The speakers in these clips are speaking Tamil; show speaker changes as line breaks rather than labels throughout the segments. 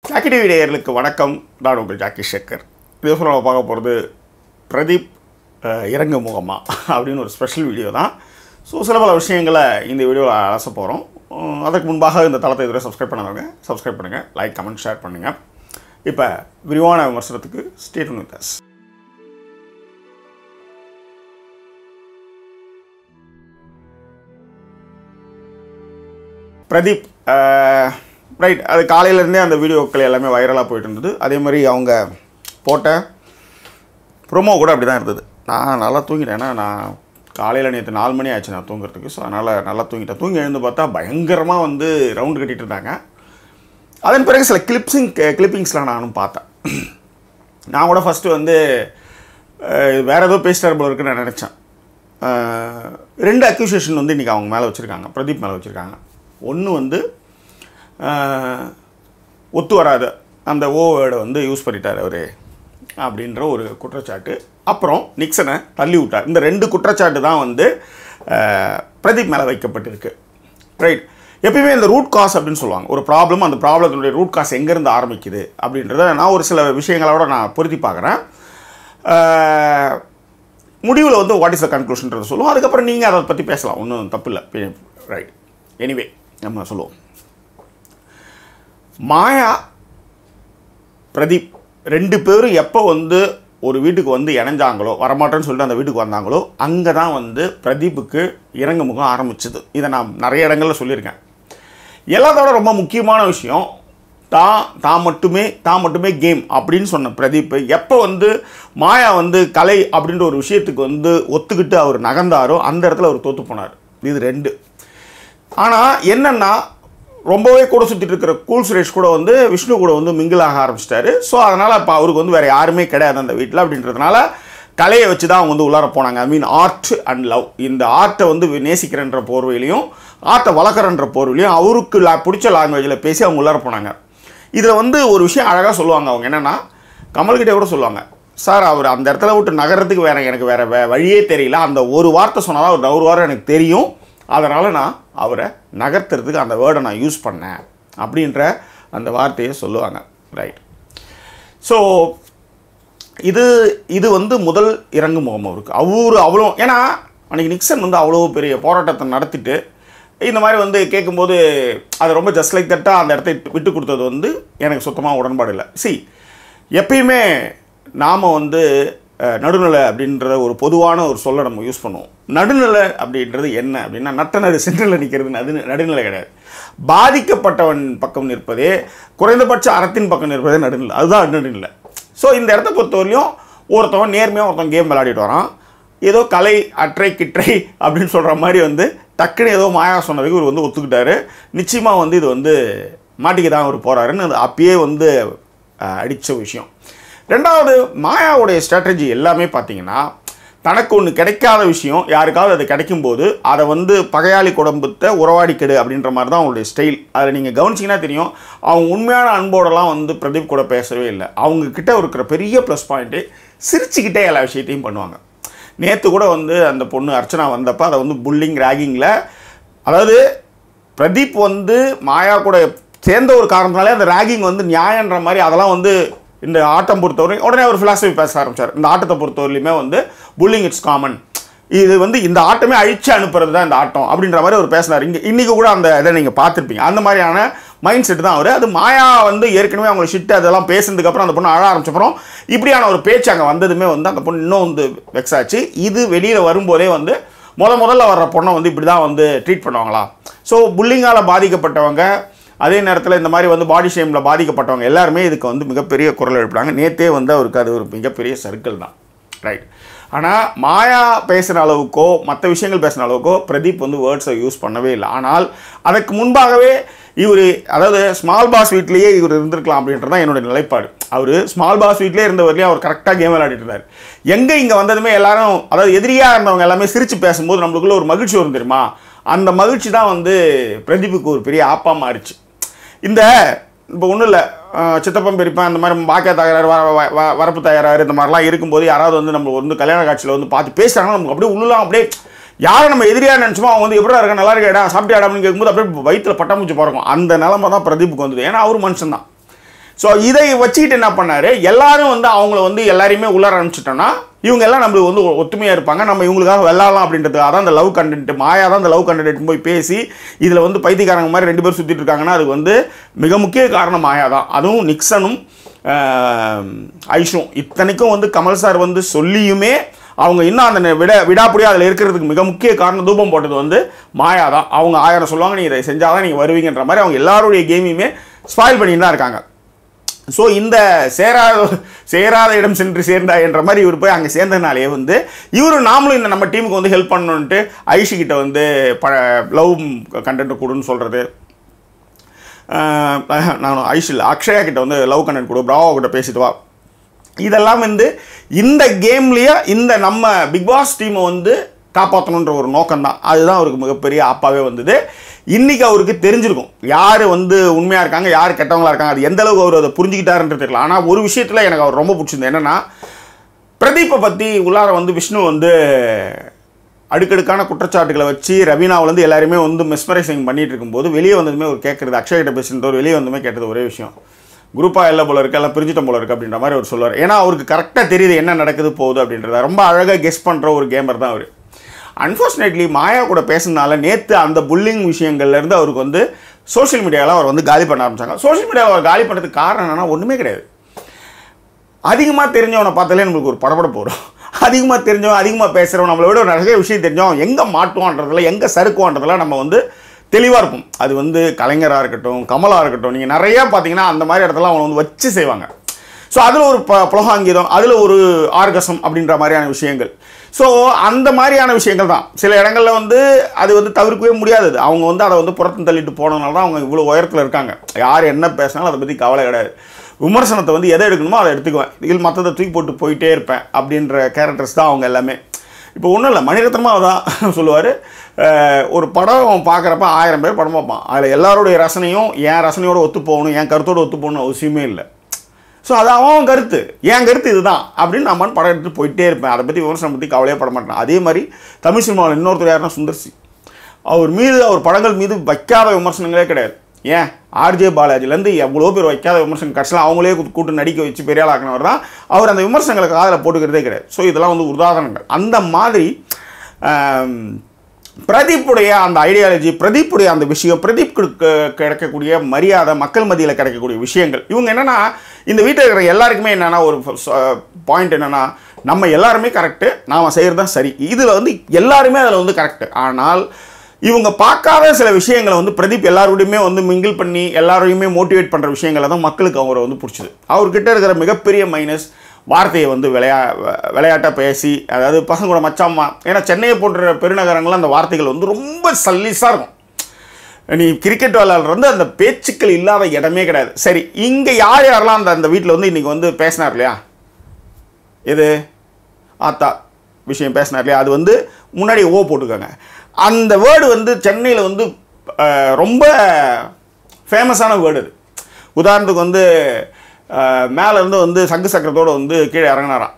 ஜாக்கி டிவி நேயர்களுக்கு வணக்கம் நான் உங்கள் ஜாக்கி சேகர் இதே சொல்ல நம்ம பார்க்க போகிறது பிரதீப் அஹ், இறங்கு முகமா அப்படின்னு ஒரு ஸ்பெஷல் வீடியோ தான் ஸோ சில பல விஷயங்களை இந்த வீடியோவில் அலச போகிறோம் அதுக்கு முன்பாக இந்த தளத்தை இதுவரை சப்ஸ்கிரைப் பண்ணாதவங்க சப்ஸ்கிரைப் பண்ணுங்கள் லைக் கமெண்ட் ஷேர் பண்ணுங்கள் இப்போ விரிவான விமர்சனத்துக்கு stayed with us Pradeep right அது காலையிலேருந்தே அந்த வீடியோக்கள் எல்லாமே வைரலாக போயிட்டு இருந்தது அதே மாதிரி அவங்க போட்ட ப்ரோமோ கூட அப்படி தான் இருந்தது நான் நல்லா தூங்கிட்டேன் ஏன்னா நான் காலையில் நேற்று நாலு மணி ஆச்சு நான் தூங்குறதுக்கு ஸோ அதனால் நல்லா தூங்கிட்டேன் தூங்கி எழுந்து பார்த்தா பயங்கரமாக வந்து ரவுண்டு கட்டிட்டு இருந்தாங்க அதன் பிறகு சில கிளிப்ஸிங் கிளிப்பிங்ஸ்லாம் நானும் பார்த்தேன் நான் கூட ஃபஸ்ட்டு வந்து அஹ், வேற ஏதோ பேசிட்டார் போல இருக்குன்னு நான் நினச்சேன் அஹ், ரெண்டு அக்யூசேஷன் வந்து இன்றைக்கி அவங்க மேலே வச்சுருக்காங்க பிரதீப் மேலே வச்சுருக்காங்க ஒன்று வந்து அஹ், ஒத்து வராத அந்த ஓ வேர்டை வந்து யூஸ் பண்ணிட்டார் அவர் அப்படின்ற ஒரு குற்றச்சாட்டு அப்புறம் நிக்சனை தள்ளி விட்டார் இந்த ரெண்டு குற்றச்சாட்டு தான் வந்து அஹ், பிரதீப் மேலே வைக்கப்பட்டிருக்கு ரைட் எப்பயுமே இந்த ரூட் காஸ் அப்படின்னு சொல்லுவாங்க ஒரு ப்ராப்ளம் அந்த ப்ராப்ளத்தினுடைய ரூட் காஸ் எங்கேருந்து ஆரம்பிக்குது அப்படின்றத நான் ஒரு சில விஷயங்களோட நான் பொருத்தி பார்க்குறேன் முடிவில் வந்து வாட் இஸ் த கன்க்ளூஷன்றதை சொல்லுவோம் அதுக்கப்புறம் நீங்கள் அதை பற்றி பேசலாம் ஒன்றும் தப்பு இல்லை ரைட் எனிவே நம்ம சொல்லுவோம் மாயா பிரதீப் ரெண்டு பேரும் எப்போ வந்து ஒரு வீட்டுக்கு வந்து இணைஞ்சாங்களோ வரமாட்டேன்னு சொல்லிட்டு அந்த வீட்டுக்கு வந்தாங்களோ அங்கே தான் வந்து பிரதீப்புக்கு இறங்கு முகம் ஆரம்பிச்சது இதை நான் நிறைய இடங்களில் சொல்லியிருக்கேன் எல்லாத்தோட ரொம்ப முக்கியமான விஷயம் தான் தான் மட்டுமே தான் மட்டுமே கேம் அப்படின்னு சொன்ன பிரதீப் எப்போ வந்து மாயா வந்து கலை அப்படின்ற ஒரு விஷயத்துக்கு வந்து ஒத்துக்கிட்டு அவர் நகர்ந்தாரோ அந்த இடத்துல அவர் தோற்று போனார் இது ரெண்டு ஆனால் என்னென்னா ரொம்பவே கூட சுற்றிட்டு இருக்கிற கூல் சுரேஷ் கூட வந்து விஷ்ணு கூட வந்து மிங்கிள் ஆக ஆரம்பிச்சிட்டாரு ஸோ அதனால் இப்போ அவருக்கு வந்து வேறு யாருமே கிடையாது அந்த வீட்டில் அப்படின்றதுனால கலையை வச்சு தான் அவங்க வந்து உள்ளார போனாங்க I mean art and love இந்த ஆர்ட்டை வந்து நேசிக்கிறன்ற போர்வையிலையும் ஆர்ட்டை வளர்க்குறன்ற போர்வையிலையும் அவருக்கு லா பிடிச்ச லாங்குவேஜில் பேசி அவங்க உள்ளார போனாங்க இதில் வந்து ஒரு விஷயம் அழகாக சொல்லுவாங்க அவங்க என்னென்னா கமல்கிட்டே கூட சொல்லுவாங்க சார் அவர் அந்த இடத்துல விட்டு நகரத்துக்கு வேற எனக்கு வேறு வே வழியே தெரியல அந்த ஒரு வார்த்தை சொன்னாலும் அவர் ஒரு வாரம் எனக்கு தெரியும் அதனால் நான் அவரை நகர்த்துறதுக்கு அந்த வேர்டை நான் யூஸ் பண்ணேன் அப்படின்ற அந்த வார்த்தையை சொல்லுவாங்க ரைட் ஸோ இது இது வந்து முதல் இறங்கு முகம் அவருக்கு அவரு அவ்வளோ ஏன்னா அன்றைக்கி நிக்சன் வந்து அவ்வளோ பெரிய போராட்டத்தை நடத்திட்டு இந்த மாதிரி வந்து கேட்கும்போது அது ரொம்ப ஜஸ்ட் லைக் தட்டாக அந்த இடத்த விட்டு- விட்டு கொடுத்தது வந்து எனக்கு சுத்தமாக உடன்பாடு இல்லை சி எப்பயுமே நாம் வந்து அஹ், நடுநிலை அப்படின்ற ஒரு பொதுவான ஒரு சொல்லை நம்ம யூஸ் பண்ணுவோம் நடுநிலை அப்படின்றது என்ன அப்படின்னா நட்ட நடு சென்டரில் நிற்கிறது நடு நடுநிலை கிடையாது பாதிக்கப்பட்டவன் பக்கம் நிற்பதே குறைந்தபட்ச அறத்தின் பக்கம் நிற்பதே நடுநிலை அதுதான் நடுநிலை ஸோ இந்த இடத்த பொறுத்தவரையும் ஒருத்தவன் நேர்மையாக ஒருத்தன் கேம் விளையாடிட்டு வரான் ஏதோ கலை அற்றை கிற்றை அப்படின்னு சொல்கிற மாதிரி வந்து டக்குன்னு ஏதோ மாயா சொன்னதுக்கு இவர் வந்து ஒத்துக்கிட்டாரு நிச்சயமாக வந்து இது வந்து மாட்டிக்க தான் அவர் போகிறாருன்னு அது அப்பயே வந்து அடித்த விஷயம் ரெண்டாவது மாயாவுடைய ஸ்ட்ராட்டஜி எல்லாமே பார்த்தீங்கன்னா தனக்கு ஒன்று கிடைக்காத விஷயம் யாருக்காவது அது கிடைக்கும்போது அதை வந்து பகையாளி குடும்பத்தை உறவாடி கெடு அப்படின்ற மாதிரி தான் அவங்களுடைய ஸ்டைல் அதில் நீங்கள் கவனிச்சிங்கன்னா தெரியும் அவங்க உண்மையான அன்போடலாம் வந்து பிரதீப் கூட பேசவே இல்லை அவங்க கிட்ட இருக்கிற பெரிய ப்ளஸ் பாயிண்ட்டு சிரிச்சுக்கிட்டே எல்லா விஷயத்தையும் பண்ணுவாங்க நேற்று கூட வந்து அந்த பொண்ணு அர்ச்சனா வந்தப்போ அதை வந்து புல்லிங் ரேகிங்கில் அதாவது பிரதீப் வந்து மாயா கூட சேர்ந்த ஒரு காரணத்தினாலே அந்த ரேகிங் வந்து நியாயன்ற மாதிரி அதெல்லாம் வந்து இந்த ஆட்டம் பொறுத்தவரை உடனே அவர் philosophy பேச ஆரம்பிச்சார் இந்த ஆட்டத்தை பொறுத்தவரையிலுமே வந்து புல்லிங் இட்ஸ் காமன் இது வந்து இந்த ஆட்டமே அழிச்சு அனுப்புறது தான் இந்த ஆட்டம் அப்படின்ற மாதிரி அவர் பேசினார் இங்கே இன்றைக்கி கூட அந்த இதை நீங்கள் பார்த்துருப்பீங்க அந்த மாதிரியான மைண்ட் செட் தான் அவர் அது மாயா வந்து ஏற்கனவே அவங்க ஷிட்டு அதெல்லாம் பேசுனதுக்கப்புறம் அந்த பொண்ணு அழ ஆரம்பிச்சப்பறம் இப்படியான ஒரு பேச்சு அங்கே வந்ததுமே வந்து அந்த பொண்ணு இன்னும் வந்து வெக்ஸ் ஆச்சு இது வெளியில் வரும்போதே வந்து முத முதல்ல வர்ற பொண்ணை வந்து இப்படி தான் வந்து ட்ரீட் பண்ணுவாங்களா ஸோ புல்லிங்கால் பாதிக்கப்பட்டவங்க அதே நேரத்தில் இந்த மாதிரி வந்து பாடி ஷேமில் பாதிக்கப்பட்டவங்க எல்லாருமே இதுக்கு வந்து மிகப்பெரிய குரல் எழுப்புறாங்க நேற்றே வந்து அவருக்கு அது ஒரு மிகப்பெரிய சர்க்கிள் தான் ரைட் ஆனால் மாயா பேசுகிற அளவுக்கோ மற்ற விஷயங்கள் பேசுகிற அளவுக்கோ பிரதீப் வந்து வேர்ட்ஸை யூஸ் பண்ணவே இல்லை ஆனால் அதற்கு முன்பாகவே இவர் அதாவது ஸ்மால் பாஸ் வீட்லேயே இவர் இருந்திருக்கலாம் அப்படின்றது தான் என்னுடைய நிலைப்பாடு அவர் ஸ்மால் பாஸ் வீட்லேயே இருந்த வரையும் அவர் கரெக்டாக கேம் விளையாடிட்டு இருந்தார் எங்கே இங்கே வந்ததுமே எல்லாரும் அதாவது எதிரியாக இருந்தவங்க எல்லாமே சிரித்து பேசும்போது நம்மளுக்குள்ள ஒரு மகிழ்ச்சி வரும் தெரியுமா அந்த மகிழ்ச்சி தான் வந்து பிரதீப்புக்கு ஒரு பெரிய ஆப்பா மாறிச்சு இந்த இப்போ ஒன்றும் இல்லை சித்தப்பன் பெரியப்பன் இந்த மாதிரி வாக்கிய தகராறு வ- வ- வ- வரப்பு தகராறு இந்த மாதிரிலாம் இருக்கும்போது யாராவது வந்து நம்ம வந்து கல்யாண காட்சியில் வந்து பார்த்து பேசுகிறாங்கன்னா நமக்கு அப்படியே உள்ளலாம் அப்படியே யாரை நம்ம எதிரியாக நினச்சோமோ அவங்க வந்து எப்படிடா இருக்கா நல்லா இருக்கா சாப்பிட்டியாடா அப்படின்னு கேட்கும்போது அப்படியே வயிற்றுல பட்டாம்பூச்சி பிறக்கும் அந்த நிலமை தான் பிரதீப்புக்கு வந்தது ஏன்னா அவர் மனுஷன் தான் ஸோ இதை வச்சுக்கிட்டு என்ன பண்ணாரு எல்லாரும் வந்து அவங்கள வந்து எல்லாரையுமே உள்ளார அனுப்பிச்சிட்டோன்னா இவங்க எல்லாம் நம்மளுக்கு வந்து ஒத்துமையாக இருப்பாங்க நம்ம இவங்களுக்காக விளாடலாம் அப்படின்றது அதான் அந்த லவ் கண்டென்ட் மாயா தான் அந்த லவ் கண்டென்ட் போய் பேசி இதில் வந்து பைத்தியக்காரங்க மாதிரி ரெண்டு பேர் சுற்றிட்டு இருக்காங்கன்னா அதுக்கு வந்து மிக முக்கிய காரணம் மாயா தான் அதுவும் நிக்சனும் ஆஹ், ஐஷும் இத்தனைக்கும் வந்து கமல் சார் வந்து சொல்லியுமே அவங்க இன்னும் அந்த விட விடாப்படியாக அதில் இருக்கிறதுக்கு மிக முக்கிய காரணம் தூபம் போட்டது வந்து மாயா தான் அவங்க ஆயிரம் சொல்லுவாங்க நீங்கள் இதை செஞ்சால் தான் நீங்கள் வருவீங்கன்ற மாதிரி அவங்க எல்லாருடைய கேமையுமே ஸ்பாயில் பண்ணிட்டு தான் இருக்காங்க ஸோ இந்த சேராத சேராத இடம் சென்று சேர்ந்தா என்ற மாதிரி இவர் போய் அங்கே சேர்ந்ததுனாலே வந்து இவர் நாமளும் இந்த நம்ம டீமுக்கு வந்து ஹெல்ப் பண்ணணுன்ட்டு ஐஷு கிட்ட வந்து ப லவ் கண்டென்ட் கொடுன்னு சொல்கிறது நான் ஐஷில் அக்ஷயா கிட்ட வந்து லவ் கண்டென்ட் கொடு பிராவோ கிட்ட பேசிட்டு வா இதெல்லாம் வந்து இந்த கேம்லேயே இந்த நம்ம பிக் பாஸ் டீமை வந்து காப்பாற்றணுன்ற ஒரு நோக்கம் தான் அதுதான் அவருக்கு மிகப்பெரிய ஆப்பாவே வந்தது இன்னைக்கு அவருக்கு தெரிஞ்சிருக்கும் யார் வந்து உண்மையாக இருக்காங்க யார் கெட்டவங்களா இருக்காங்க அது எந்த அளவுக்கு அவர் அதை புரிஞ்சுக்கிட்டாருன்றது தெரியல ஆனால் ஒரு விஷயத்தில் எனக்கு அவர் ரொம்ப பிடிச்சிருந்தது என்னென்னா பிரதீப்பை பற்றி உள்ளார வந்து விஷ்ணு வந்து அடுக்கடுக்கான குற்றச்சாட்டுகளை வச்சு ரவீனாவிலேருந்து எல்லாருமே வந்து மெஸ்மரைசிங் பண்ணிட்டு இருக்கும்போது வெளியே வந்ததுமே ஒரு கேட்குறது அக்ஷய் கிட்ட பேசுகிறவர் வெளியே வந்ததுமே கேட்டது ஒரே விஷயம் குரூப்பாக எல்லாம் போல இருக்கு எல்லாம் பிரிஞ்சிட்டம் போல இருக்கு அப்படின்ற மாதிரி அவர் சொல்லுவார் ஏன்னா அவருக்கு கரெக்டாக தெரியுது என்ன நடக்குது போகுது அப்படின்றத ரொம்ப அழகாக கெஸ் பண்ணுற ஒரு கேமர் தான் அவர் அன்ஃபார்ச்சுனேட்லி மாயா கூட பேசுனதுனால நேற்று அந்த புல்லிங் விஷயங்கள்லேருந்து அவருக்கு வந்து சோஷியல் மீடியாவில் அவர் வந்து காலி பண்ண ஆரம்பிச்சாங்க சோஷியல் மீடியாவில் அவர் காலி பண்ணுறதுக்கு காரணம் என்னன்னா ஒன்றுமே கிடையாது அதிகமாக தெரிஞ்சவனை பார்த்தாலே நம்மளுக்கு ஒரு படபடப்பு வரும் அதிகமாக தெரிஞ்சவன் அதிகமாக பேசுகிறவன் நம்மளை விட ஒரு நிறைய விஷயம் தெரிஞ்சவன் எங்கே மாட்டுவான்றதுல எங்கே சறுக்குவான்றதுல நம்ம வந்து தெளிவாக இருப்போம் அது வந்து கலைஞராக இருக்கட்டும் கமலாக இருக்கட்டும் நீங்கள் நிறையா பார்த்தீங்கன்னா அந்த மாதிரி இடத்துல அவங்க வந்து வச்சு செய்வாங்க ஸோ அதில் ஒரு ப புலகாங்கீதம் அதில் ஒரு ஆர்கசம் அப்படின்ற மாதிரியான விஷயங்கள் ஸோ அந்த மாதிரியான விஷயங்கள் தான் சில இடங்களில் வந்து அது வந்து தவிர்க்கவே முடியாதது அவங்க வந்து அதை வந்து புறத்து தள்ளிட்டு போனதுனால தான் அவங்க இவ்வளோ உயரத்தில் இருக்காங்க யார் என்ன பேசினாலும் அதை பற்றி கவலை கிடையாது விமர்சனத்தை வந்து எதை எடுக்கணுமோ அதை எடுத்துக்குவேன் இதில் மற்றதை தூக்கி போட்டு போயிட்டே இருப்பேன் அப்படின்ற கேரக்டர்ஸ் தான் அவங்க எல்லாமே இப்போ ஒன்றும் இல்லை மணிரத்னமாக தான் சொல்லுவார் ஒரு படம் பார்க்குறப்ப ஆயிரம் பேர் படம் பார்ப்பான் அதில் எல்லாருடைய ரசனையும் என் ரசனையோட ஒத்து போகணும் என் கருத்தோட ஒத்து போகணும் அவசியமே இல்லை ஸோ அது அவன் கருத்து என் கருத்து இதுதான் அப்படின்னு நான் படம் எடுத்துட்டு போயிட்டே இருப்பேன் அதை பற்றி விமர்சனம் பற்றி கவலையே பட மாட்டேன் அதே மாதிரி தமிழ் சினிமாவில் இன்னொருத்தர் யாருன்னா சுந்தர்சி அவர் மீது அவர் படங்கள் மீது வைக்காத விமர்சனங்களே கிடையாது ஏன் ஆர்ஜே பாலாஜிலேருந்து எவ்வளோ பேர் வைக்காத விமர்சனம் கடைசியில் அவங்களே கூ- கூட்டு நடிக்க வச்சு பெரிய ஆளாக்கினவர் தான் அவர் அந்த விமர்சனங்களை காதில் போட்டுக்கிறதே கிடையாது ஸோ இதெல்லாம் வந்து உதாரணங்கள் அந்த மாதிரி ஆம், பிரதீப்புடைய அந்த ஐடியாலஜி பிரதீப்புடைய அந்த விஷயம் பிரதீப்க்கு க- கிடைக்கக்கூடிய மரியாதை மக்கள் மத்தியில் கிடைக்கக்கூடிய விஷயங்கள் இவங்க என்னன்னா இந்த வீட்டில் இருக்கிற எல்லாருக்குமே என்னன்னா ஒரு பாயிண்ட் என்னன்னா நம்ம எல்லாருமே கரெக்டு நாம் செய்கிறது தான் சரி இதில் வந்து எல்லாருமே அதில் வந்து கரெக்டு ஆனால் இவங்க பார்க்காத சில விஷயங்களை வந்து பிரதீப் எல்லாரோடையுமே வந்து மிங்கிள் பண்ணி எல்லாரையுமே மோட்டிவேட் பண்ணுற விஷயங்களை தான் மக்களுக்கு அவரை வந்து பிடிச்சது அவர்கிட்ட இருக்கிற மிகப்பெரிய மைனஸ் வார்த்தையை வந்து விளையா விளையாட்டாக பேசி அதாவது பசங்களோட மச்சாம்மா ஏன்னா சென்னையை போன்ற பெருநகரங்கள்ல அந்த வார்த்தைகள் வந்து ரொம்ப சல்லிஸாக இருக்கும் நீ கிரிக்கெட் விளையாடுற வந்து அந்த பேச்சுக்கள் இல்லாத இடமே கிடையாது சரி இங்கே யார் யாரெல்லாம் அந்த அந்த வீட்டில் வந்து இன்றைக்கி வந்து பேசினார் இல்லையா எது ஆத்தா விஷயம் பேசினார் இல்லையா அது வந்து முன்னாடி ஓ போட்டுக்கோங்க அந்த வேர்டு வந்து சென்னையில் வந்து அஹ், ரொம்ப ஃபேமஸான வேர்டு அது உதாரணத்துக்கு வந்து அஹ், மேல இருந்து வந்து சங்கு சக்கரத்தோடு வந்து கீழே இறங்கினாராம்